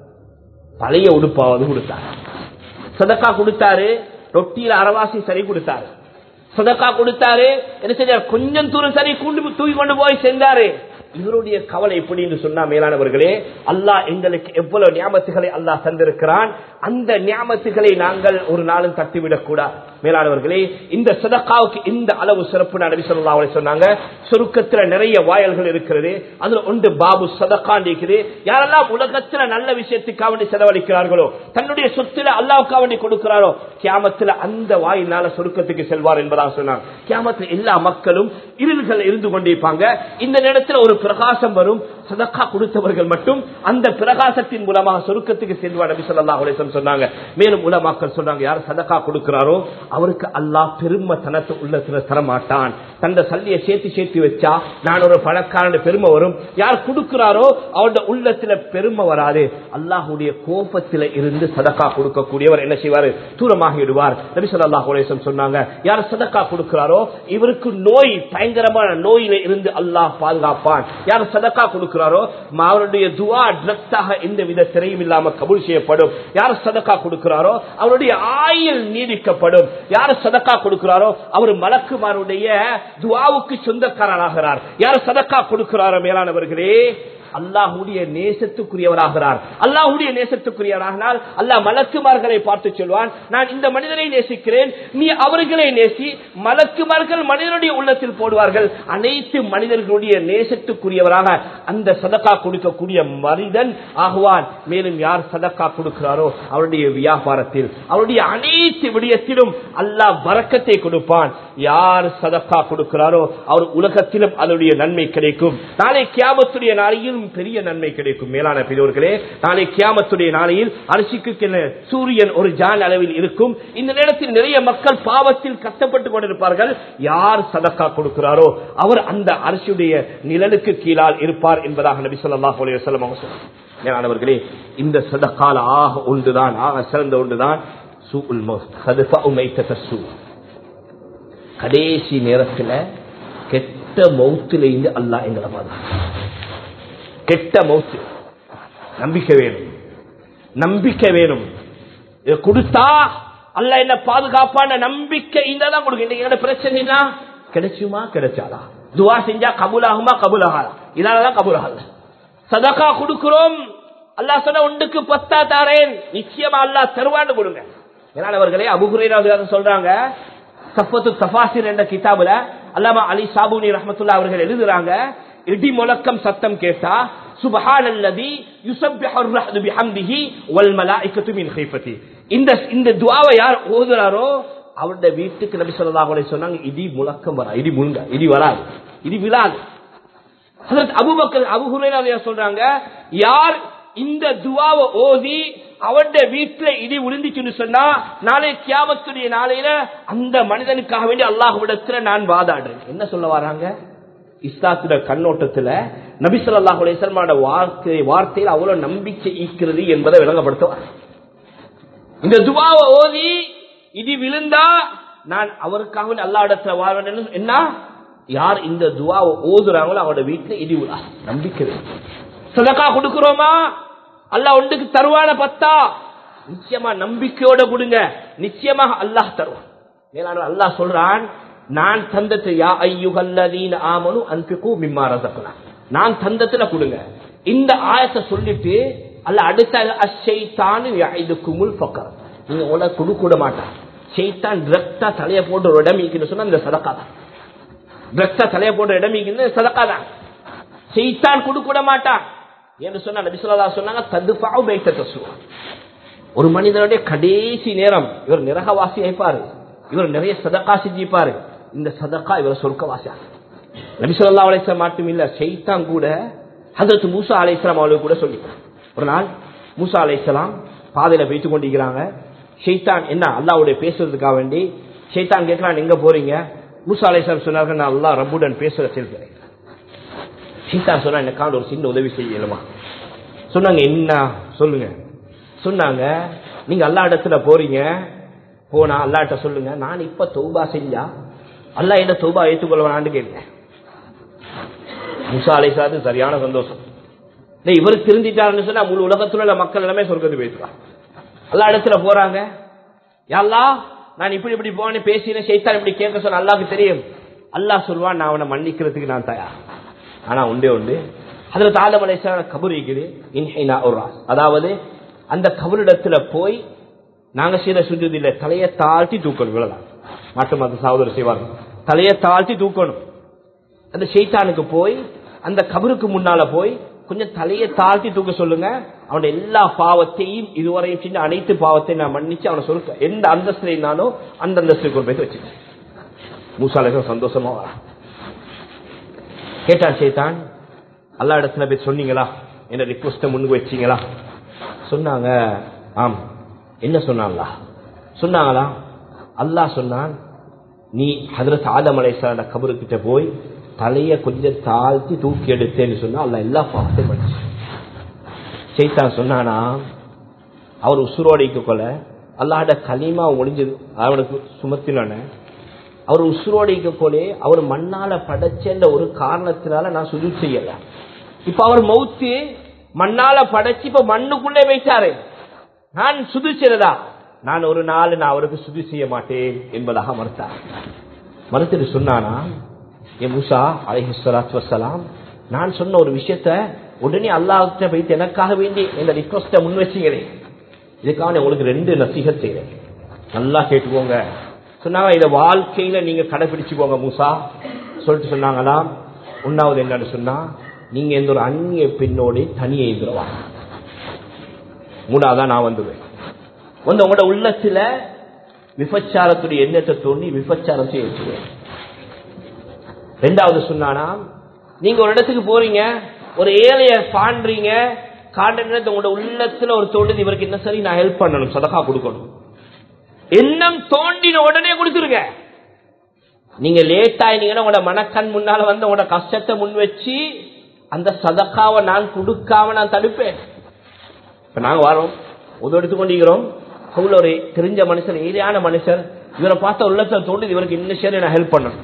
பழைய உடுப்பாவது கொடுத்தாரு சதக்கா கொடுத்தாரு ரொட்டியில அரவாசி சரி கொடுத்தாரு சதக்கா கொடுத்தாரு என்ன செஞ்சார் கொஞ்சம் தூரம் சரி கூண்டு தூக்கி கொண்டு போய் சென்றாரு இவருடைய கவலை எப்படின்னு சொன்னா மேலானவர்களே அல்லாஹ் எங்களுக்கு எவ்வளவு ஞாபகத்துகளை அல்லாஹ் தந்திருக்கிறான் அந்த ஞாபகத்துகளை நாங்கள் ஒரு நாளும் தட்டிவிடக் கூடாது மேலானவர்களே இந்த சதக்காவுக்கு இந்த அளவு சிறப்பு நபி ஸல்லல்லாஹு அலைஹி சொன்னாங்க சுருக்கத்துல நிறைய வாயல்கள் இருக்கிறது அதுல ஒன்று பாபு சதக்கான் இருக்குது யாரெல்லாம் உலகத்துல நல்ல விஷயத்துக்காக வேண்டி செலவழிக்கிறார்களோ தன்னுடைய சொத்துல அல்லாவுக்காக வேண்டி கொடுக்கிறாரோ கியாமத்துல அந்த வாயினால சுருக்கத்துக்கு செல்வார் என்பதாக சொன்னாங்க கியாமத்துல எல்லா மக்களும் இருள்கள் இருந்து கொண்டிருப்பாங்க இந்த நேரத்தில் ஒரு பிரகாசம் வரும் சதக்கா கொடுத்தவர்கள் மட்டும் அந்த பிரகாசத்தின் மூலமாக சொருக்கத்துக்கு செல்வார் நபி ஸல்லல்லாஹு அலைஹி வஸல்லம் சொன்னாங்க மேலும் உலமாக்கள் சொன்னாங்க யார் சதக்கா கொடுக்கிறாரோ அவருக்கு அல்லாஹ் பெருமை தனத்து உள்ளத்துல தரமாட்டான் தந்த சல்லியை சேர்த்து சேர்த்து வச்சா நான் ஒரு பணக்காரன் பெருமை வரும் யார் கொடுக்கிறாரோ அவருடைய உள்ளத்துல பெருமை வராது அல்லாஹுடைய கோபத்தில இருந்து சதக்கா கொடுக்கக்கூடியவர் என்ன செய்வாரு தூரமாகி விடுவார் நபி ஸல்லல்லாஹு அலைஹி வஸல்லம் சொன்னாங்க யார் சதக்கா கொடுக்கிறாரோ இவருக்கு நோய் பயங்கரமான நோயில இருந்து அல்லாஹ் பாதுகாப்பான் யார் சதக்கா கொடுக்கிறாரோ அவருடைய துவா ட்ரக்டாக எந்த வித திரையும் இல்லாம கபூல் செய்யப்படும் யார் சதக்கா கொடுக்கிறாரோ அவருடைய ஆயுள் நீடிக்கப்படும் யார் சதக்கா கொடுக்கிறாரோ அவர் மலக்குமாருடைய துவாவுக்கு சொந்தக்காரனாகிறார் யார் சதக்கா கொடுக்கிறாரோ மேலானவர்களே அல்லாஹுடைய நேசத்துக்குரியவராகிறார் அல்லாஹுடைய நேசத்துக்குரியவராகினால் அல்லாஹ் மலக்குமார்களை பார்த்து சொல்வான் நான் இந்த மனிதனை நேசிக்கிறேன் நீ அவர்களை நேசி மலக்குமார்கள் மனிதனுடைய உள்ளத்தில் போடுவார்கள் அனைத்து மனிதர்களுடைய நேசத்துக்குரியவராக அந்த சதக்கா கொடுக்கக்கூடிய மனிதன் ஆகுவான் மேலும் யார் சதக்கா கொடுக்கிறாரோ அவருடைய வியாபாரத்தில் அவருடைய அனைத்து விடயத்திலும் அல்லாஹ் வரக்கத்தை கொடுப்பான் யார் சதக்கா கொடுக்கிறாரோ அவர் உலகத்திலும் அதனுடைய நன்மை கிடைக்கும் நாளை கியாமத்துடைய நாளையிலும் பெரிய நன்மை கிடைக்கும் மேலான பெரியோர்களே நாளை கியாமத்துடைய நாளையில் அரிசிக்கு சூரியன் ஒரு ஜான் அளவில் இருக்கும் இந்த நேரத்தில் நிறைய மக்கள் பாவத்தில் கஷ்டப்பட்டு கொண்டிருப்பார்கள் யார் சதக்கா கொடுக்கிறாரோ அவர் அந்த அரசுடைய நிழலுக்கு கீழால் இருப்பார் என்பதாக நபி சொல்லாஹ் அலையம் அவங்க சொன்னார் மேலானவர்களே இந்த சதக்கால ஆக ஒன்றுதான் ஆக சிறந்த ஒன்றுதான் சூல் சூ கடைசி நேரத்தில் கெட்ட மௌத்திலிருந்து அல்லா எங்களை பாதுகாக்க கெட்ட மௌத்து நம்பிக்கை வேணும் நம்பிக்கை வேணும் இதை கொடுத்தா அல்ல என்ன பாதுகாப்பான நம்பிக்கை இந்த தான் கொடுக்க இன்னைக்கு பிரச்சனைனா கிடைச்சுமா கிடைச்சாதா துவா செஞ்சா கபூல் ஆகுமா கபூல் ஆகாதா இதனாலதான் கபூல் ஆகல சதக்கா கொடுக்கிறோம் அல்லா சொன்ன ஒன்றுக்கு பத்தா தாரேன் நிச்சயமா அல்லா தருவான்னு கொடுங்க ஏன்னாவர்களே அபுகுரே சொல்றாங்க சஃபத்து தபாசிர் என்ற கிதாபுல அல்லாமா அலி சாபுனி ரஹமத்துல்லா அவர்கள் எழுதுறாங்க இடி முழக்கம் சத்தம் கேட்டா சுபஹான் அல்லதி யுசப்பிஹர் ரஹ்து பிஹம்திஹி வல் மலாயிகத்து மின் கைஃபதி இந்த இந்த துஆவை யார் ஓதுறாரோ அவருடைய வீட்டுக்கு நபி ஸல்லல்லாஹு அலைஹி சொன்னாங்க இடி முழக்கம் வரா இடி முழுங்க இடி வராது இடி விழாது ஹஜரத் அபூபக்கர் அபூ ஹுரைரா சொல்றாங்க யார் இந்த துஆவை ஓதி அவருடைய வீட்டுல இடி விழுந்துச்சுன்னு சொன்னா நாளை கியாமத்துடைய நாளையில அந்த மனிதனுக்காக வேண்டி அல்லாஹ்விடத்துல நான் வாதாடுறேன் என்ன சொல்ல வராங்க இஸ்லாத்துடைய கண்ணோட்டத்துல நபி சொல்லாஹ் அலிசல்மாட வார்த்தை வார்த்தையில் அவ்வளவு நம்பிக்கை ஈக்கிறது என்பதை விளங்கப்படுத்துவார் இந்த துவாவை ஓதி இடி விழுந்தா நான் அவருக்காக அல்லா இடத்துல வாழ்வேன் என்ன யார் இந்த துவாவை ஓதுறாங்களோ அவரோட வீட்டுல இடி விழா நம்பிக்கை சதக்கா கொடுக்கிறோமா அல்லா ஒன்றுக்கு தருவான பத்தா நிச்சயமா நம்பிக்கையோட கொடுங்க நிச்சயமாக அல்லாஹ் தருவான் மேலான அல்லாஹ் சொல்றான் நான் தந்தத்து யா ஐயுகல்லதீன ஆமனு அன்பிக்கு மிம்மா ரசக்கலாம் நான் தந்தத்துல கொடுங்க இந்த ஆயத்தை சொல்லிட்டு அல்ல அடுத்த அஷைத்தானு இதுக்குமுல் பக்கம் நீங்க உங்களை கொடுக்க விட மாட்டான் ஷெய்தான் டிரெக்டா தலைய போட்டு ஒரு இடம் ஈக்குன்னு சொன்னா இந்த சதக்கா தான் டிரெக்டா தலைய போட்டு இடம் ஈக்குன்னு சதக்கா தான் ஷெய்தான் கொடுக்க விட மாட்டான் என்று சொன்னா நபி சொல்லா சொன்னாங்க ததுபாவு பைத்த ஒரு மனிதனுடைய கடைசி நேரம் இவர் நிரகவாசி ஆயிப்பாரு இவர் நிறைய சதக்கா செஞ்சிப்பாரு இந்த சதக்கா இவர் சொர்க்கவாசியா நபிசல்லா அலிஸ்லாம் மட்டும் இல்ல செய்தான் கூட ஹசரத் மூசா அலிஸ்லாம் அவளுக்கு கூட சொல்லி ஒரு நாள் மூசா அலிஸ்லாம் பாதையில போயிட்டு கொண்டிருக்கிறாங்க ஷெய்தான் என்ன அல்லாவுடைய பேசுறதுக்காக வேண்டி ஷெய்தான் கேட்கலாம் எங்க போறீங்க மூசா அலிஸ்லாம் சொன்னார்கள் நான் அல்லா ரப்புடன் பேசுற செல்கிறேன் ஷெய்தான் சொன்னா எனக்கான ஒரு சின்ன உதவி செய்யலுமா சொன்னாங்க என்ன சொல்லுங்க சொன்னாங்க நீங்க அல்லா இடத்துல போறீங்க போனா அல்லாட்ட சொல்லுங்க நான் இப்ப தௌபா செஞ்சா அல்லா என்ன தௌபா ஏற்றுக்கொள்ளவான்னு கேட்டேன் முசா அலைசாது சரியான சந்தோஷம் இவர் திருந்திட்டாருன்னு சொன்னா முழு உலகத்துல உள்ள மக்கள் எல்லாமே சொர்க்கத்து பேசுறான் எல்லா இடத்துல போறாங்க யாழ்லா நான் இப்படி இப்படி போனே பேசினேன் செய்தான் இப்படி கேட்க சொன்ன அல்லாக்கு தெரியும் அல்லாஹ் சொல்வான் நான் அவனை மன்னிக்கிறதுக்கு நான் தயார் ஆனா உண்டே உண்டு அதுல தாலம் அலைசான கபர் இருக்குது இன்ஹைனா ஒரு அதாவது அந்த கபரிடத்துல போய் நாங்க செய்த சுஜூதி இல்ல தலையை தாழ்த்தி தூக்கணும் இவ்வளவுதான் மாட்டு மத சகோதரர் செய்வாங்க தலையை தாழ்த்தி தூக்கணும் அந்த ஷெய்தானுக்கு போய் அந்த கபருக்கு முன்னால போய் கொஞ்சம் தலையை தாழ்த்தி தூக்க சொல்லுங்க அவன் எல்லா பாவத்தையும் இதுவரையும் சின்ன அனைத்து பாவத்தையும் நான் மன்னிச்சு அவனை சொல்ல எந்த அந்தஸ்துல இருந்தானோ அந்த அந்தஸ்துக்கு ஒரு பேர் வச்சுட்டேன் மூசாலேசம் சந்தோஷமா வரா கேட்டான் ஷேத்தான் எல்லா இடத்துல போய் சொன்னீங்களா என்ன ரிக்வஸ்ட முன்னுக்கு வச்சீங்களா சொன்னாங்க ஆம் என்ன சொன்னாங்களா சொன்னாங்களா அல்லாஹ் சொன்னான் நீ ஹதரத் ஆதம் அலைசான கபருக்கிட்ட போய் தலைய கொஞ்சம் தாழ்த்தி தூக்கி எடுத்தேன்னு சொன்னா அல்ல எல்லா பாவத்தையும் படிச்சு சைத்தான் சொன்னானா அவர் உசுரோடைக்கு கொள்ள அல்லாட களிமா ஒளிஞ்சது அவனுக்கு சுமத்தினான அவர் உசுரோடைக்கு போலே அவர் மண்ணால படைச்சேன்ற ஒரு காரணத்தினால நான் சுது செய்யல இப்ப அவர் மௌத்து மண்ணால படைச்சு இப்ப மண்ணுக்குள்ளே வைத்தாரு நான் சுது செய்யறதா நான் ஒரு நாள் நான் அவருக்கு சுதி செய்ய மாட்டேன் என்பதாக மறுத்தார் மறுத்துட்டு சொன்னானா என் முசா அலஹிஸ்வலாத் வசலாம் நான் சொன்ன ஒரு விஷயத்த உடனே அல்லாஹ்கிட்ட போயிட்டு எனக்காக வேண்டி இந்த ரிக்வஸ்ட முன் வச்சீங்களே இதுக்காக நான் உங்களுக்கு ரெண்டு நசீகத் செய்றேன் நல்லா கேட்டுக்கோங்க சொன்னாங்க இத வாழ்க்கையில நீங்க கடைபிடிச்சுக்கோங்க மூசா சொல்லிட்டு சொன்னாங்களாம் ஒன்னாவது என்னன்னு சொன்னா நீங்க எந்த ஒரு அந்நிய பெண்ணோட தனியே இருந்துருவா மூணாவதா நான் வந்துடுவேன் வந்து உங்களோட உள்ளத்துல விபச்சாரத்துடைய எண்ணத்தை தோண்டி விபச்சாரம் செய்ய வச்சுருவேன் ரெண்டாவது சொன்னானா நீங்க ஒரு இடத்துக்கு போறீங்க ஒரு ஏழைய பாண்டீங்க காண்ட நேரத்தை உங்களோட உள்ளத்துல ஒரு தோண்டது இவருக்கு என்ன சரி நான் ஹெல்ப் பண்ணணும் சதகா கொடுக்கணும் எண்ணம் தோண்டின உடனே கொடுத்துருங்க நீங்க லேட் ஆயினீங்கன்னா உங்களோட மனக்கண் முன்னால வந்து உங்களோட கஷ்டத்தை முன் வச்சு அந்த சதக்காவை நான் கொடுக்காம நான் தடுப்பேன் இப்ப நாங்க வரோம் உதவி எடுத்து கொண்டிருக்கிறோம் அவ்வளோ ஒரு தெரிஞ்ச மனுஷர் ஏரியான மனுஷர் இவரை பார்த்த உள்ளத்துல தோண்டுது இவருக்கு இன்னும் சரி நான் ஹெல்ப் பண்ணணும்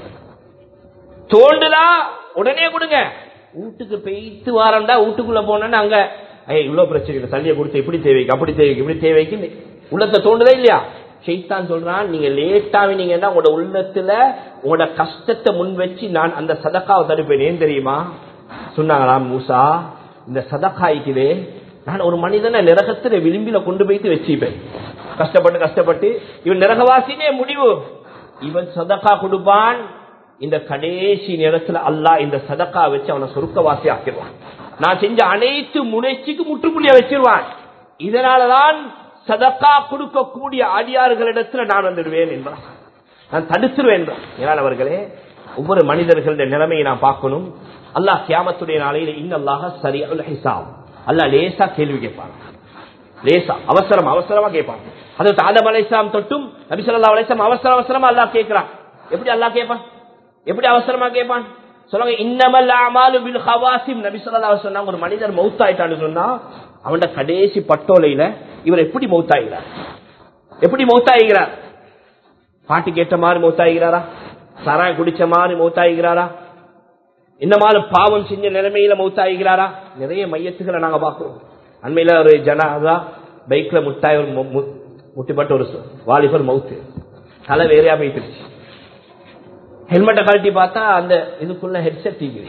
தோண்டுதா உடனே கொடுங்க வீட்டுக்கு பெய்த்து வாரம்டா வீட்டுக்குள்ள போனோன்னு அங்க ஏய் இவ்வளவு பிரச்சனை இல்லை தள்ளிய கொடுத்து இப்படி தேவைக்கு அப்படி தேவைக்கு இப்படி தேவைக்கு உள்ளத்தை தோண்டுதே இல்லையா ஷெய்தான் சொல்றான் நீங்க லேட்டாவினீங்கன்னா உங்களோட உள்ளத்துல உங்களோட கஷ்டத்தை முன் வச்சு நான் அந்த சதக்காவை தடுப்பேன் ஏன் தெரியுமா சொன்னாங்களாம் மூசா இந்த சதக்காய்க்குதே நான் ஒரு மனிதனை நிரகத்துல விளிம்பில கொண்டு போயிட்டு வச்சுப்பேன் கஷ்டப்பட்டு கஷ்டப்பட்டு இவன் நிரகவாசினே முடிவு இவன் சதக்கா கொடுப்பான் இந்த கடைசி நேரத்துல அல்லாஹ் இந்த சதக்கா வச்சு அவனை சொருக்கவாசி ஆக்கிடுவான் நான் செஞ்ச அனைத்து முனைச்சிக்கு முற்றுப்புள்ளிய வச்சிருவான் இதனாலதான் சதக்கா கொடுக்கக்கூடிய அடியார்களிடத்துல நான் வந்துடுவேன் என்றான் நான் தடுத்துருவேன் என்றான் ஏனானவர்களே ஒவ்வொரு மனிதர்களுடைய நிலைமையை நான் பார்க்கணும் அல்லாஹ் கியாமத்துடைய நாளையில இன்னல்லாக சரியா ஹிசாப் அல்லாஹ் லேசா கேள்வி கேட்பான் லேசா அவசரம் அவசரமா கேட்பான் அதற்கு ஆதம் அலைசாம் தொட்டும் நபிசல்லா அலைசாம் அவசர அவசரமா அல்லாஹ் கேட்கிறான் எப்படி அல்லாஹ் கேட்பான் எப்படி அவசரமா கேட்பான் சொல்லுங்க இன்னமல் அமாலு பில் ஹவாசிம் நபி ஸல்லல்லாஹு அலைஹி சொன்னாங்க ஒரு மனிதர் மௌத்தாயிட்டான்னு சொன்னா அவனோட கடைசி பட்டோலையில இவர் எப்படி மௌத்தாகிறார் எப்படி மௌத்தாகிறார் பாட்டு கேட்ட மாதிரி மௌத்தாகிறாரா சராய் குடிச்ச மாதிரி மௌத்தாகிறாரா இந்த மாதிரி பாவம் செஞ்ச நிலைமையில மௌத்தாகிறாரா நிறைய மையத்துகளை நாங்க பாக்குறோம் அண்மையில ஒரு ஜனாதா பைக்ல முட்டாய் ஒரு மு- மு- முட்டிப்பட்ட ஒரு வாலிபர் மவுத்து தலை வேறையா போயிட்டுருச்சு ஹெல்மெட்டை கழட்டி பார்த்தா அந்த இதுக்குள்ள ஹெட்செட் டிவி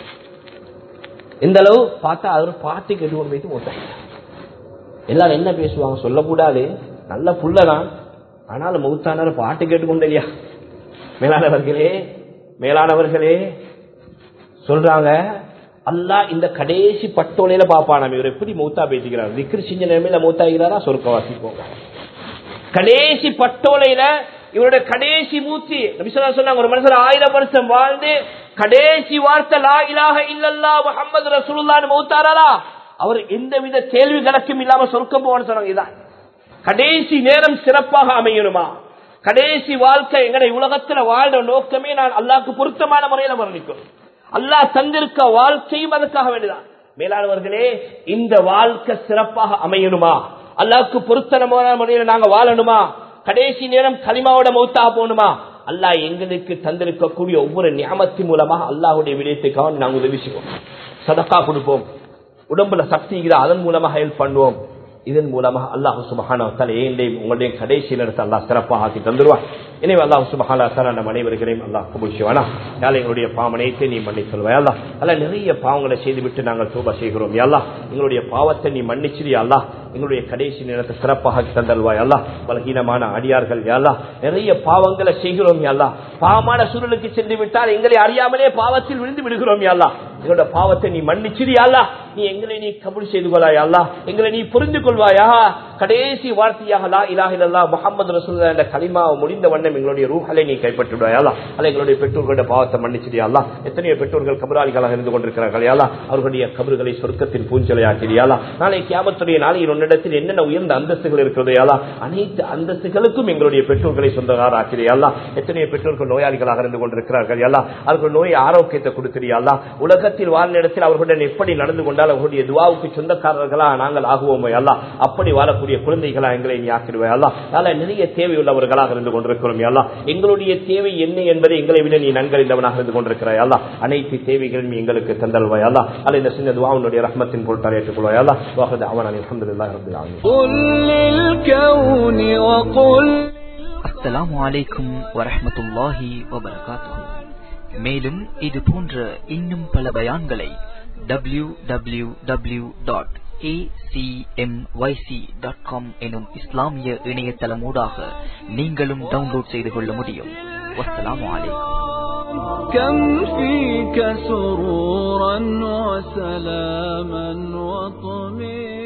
இந்த அளவு பார்த்தா அவர் பாட்டு கேட்டு கொண்டு போயிட்டு மோட்டாங்க எல்லாரும் என்ன பேசுவாங்க சொல்லக்கூடாது நல்ல புள்ளதான் ஆனாலும் மௌத்தானார் பாட்டு கேட்டுக்கொண்டு இல்லையா மேலானவர்களே மேலானவர்களே சொல்றாங்க அல்லாஹ் இந்த கடைசி பட்டோலையில பாப்பானாம் இவர் எப்படி மௌத்தா பேசிக்கிறார் விக்ரி செஞ்ச நிலைமையில மௌத்தாகிறாரா சொர்க்கவாசி போங்க கடைசி பட்டோலையில இவருடைய கடைசி மூச்சு நபிசல்லா சொன்னாங்க ஒரு மனுஷன் ஆயிரம் வருஷம் வாழ்ந்து கடைசி வார்த்தை லா இலாஹ இல்லல்லா முஹம்மது ரசூலுல்லாஹ்னு மௌத்தாரா அவர் எந்தவித கேள்வி கணக்கும் இல்லாம சொர்க்கம் போவான்னு சொன்னாங்க இதான் கடைசி நேரம் சிறப்பாக அமையணுமா கடைசி வாழ்க்கை எங்கட உலகத்துல வாழ்ற நோக்கமே நான் அல்லாஹ்க்கு பொருத்தமான முறையில வர்ணிக்கணும் அல்லாஹ் தந்திருக்க வாழ்க்கையும் அதுக்காக வேண்டியதான் மேலானவர்களே இந்த வாழ்க்கை சிறப்பாக அமையணுமா அல்லாஹ்க்கு பொருத்தமான முறையில நாங்க வாழணுமா கடைசி நேரம் களிமாவோட மௌத்தா போகணுமா அல்லாஹ் எங்களுக்கு தந்திருக்கக்கூடிய ஒவ்வொரு ஞாபகத்தின் மூலமாக அல்லாஹுடைய விடயத்துக்காக நாங்கள் உதவி செய்வோம் சதக்கா கொடுப்போம் உடம்புல சக்தி இருக்குதா அதன் மூலமாக ஹெல்ப் பண்ணுவோம் இதன் மூலமாக அல்லாஹ் சுபஹான ஏண்டையும் உங்களுடைய கடைசி நேரத்தை அல்லாஹ் சிறப்பாக ஆக்கி தந்துருவான் எனவே அல்லாஹ் சுபஹான நம் அனைவருக்களையும் அல்லாஹ் கபூல் செய்வானா யாழ் எங்களுடைய பாவனையத்தை நீ மன்னி சொல்வாய் அல்லா அல்ல நிறைய பாவங்களை செய்துவிட்டு நாங்கள் தூபா செய்கிறோம் யாழ்லா எங்களுடைய பாவத்தை நீ மன்னிச்சிரி அல்லாஹ் எங்களுடைய கடைசி நேரத்தை சிறப்பாக ஆக்கி தந்தல்வாய் அல்லாஹ் பலகீனமான அடியார்கள் யாழ்லா நிறைய பாவங்களை செய்கிறோம் யாழ்லா பாவமான சூழலுக்கு சென்று விட்டால் எங்களை அறியாமலே பாவத்தில் விழுந்து விடுகிறோம் யாழ்லா எங்களோட பாவத்தை நீ மன்னிச்சிரி அல்லா நீ எங்களை நீ கபூல் செய்து கொள்ளாய் அல்லா எங்களை நீ புரிந்து கொள்வாயா கடைசி வார்த்தையாக லா இலாஹ இல்லல்லாஹ் முஹம்மது ரசூலுல்லாஹ் என்ற கலிமாவை முடிந்த வண்ணம் எங்களுடைய ரூஹலை நீ கைப்பற்றிடுவாய் அல்லா அல்ல எங்களுடைய பெற்றோர்களுடைய பாவத்தை மன்னிச்சிரியா அல்லா எத்தனையோ பெற்றோர்கள் கபராளிகளாக இருந்து கொண்டிருக்கிறார்கள் அல்லா அவர்களுடைய கபறுகளை சொர்க்கத்தின் பூஞ்சலையாக்கிறியாலா நாளை கியாமத்துடைய நாளையில் உன்னிடத்தில் என்னென்ன உயர்ந்த அந்தஸ்துகள் இருக்கிறதோ அல்லா அனைத்து அந்தஸ்துகளுக்கும் எங்களுடைய பெற்றோர்களை சொந்தக்கார ஆக்கிறியாலா எத்தனையோ பெற்றோர்கள் நோயாளிகளாக இருந்து கொண்டிருக்கிறார்கள் அல்லா அவர்கள் நோய் ஆரோக்கியத்தை கொடுக்கிறியாலா உலகத்தில் வாழ்ந்த இடத்தில் அவர்களுடன் எப்படி நடந்து கொண்டால் அவர்களுடைய துவாவுக்கு சொந்தக்காரர்களா நாங்கள் ஆகுவோம் அல்லா அப்படி வாழக்கூடிய குழந்தைகளா எங்களை நீ ஆக்கிடுவாய் அல்லா அதனால நிறைய தேவையுள்ளவர்களாக இருந்து கொண்டிருக்கிறோம் அல்லா எங்களுடைய தேவை என்ன என்பதை எங்களை விட நீ நன்கறிந்தவனாக இருந்து கொண்டிருக்கிறாய் அல்லா அனைத்து தேவைகளும் எங்களுக்கு தந்தல்வாய் அல்லா அல்ல இந்த சின்ன துவாவுடைய ரஹ்மத்தின் பொருட்டால் ஏற்றுக்கொள்வாய் அல்லா வாஹது அவன் அலமதுல்லாஹ் ரபில் ஆலமீன் قل للكون وقل அஸ்ஸலாமு அலைக்கும் வரஹ்மத்துல்லாஹி வபரகாத்துஹு மேலும் இது போன்ற இன்னும் பல பயான்களை W W W dot dot com எனும் இஸ்லாமிய இணையதளமூடாக நீங்களும் டவுன்லோட் செய்து கொள்ள முடியும் வஸ்ஸலாமு அலைக்கும் كم فيك سرورا وسلاما وطمئنا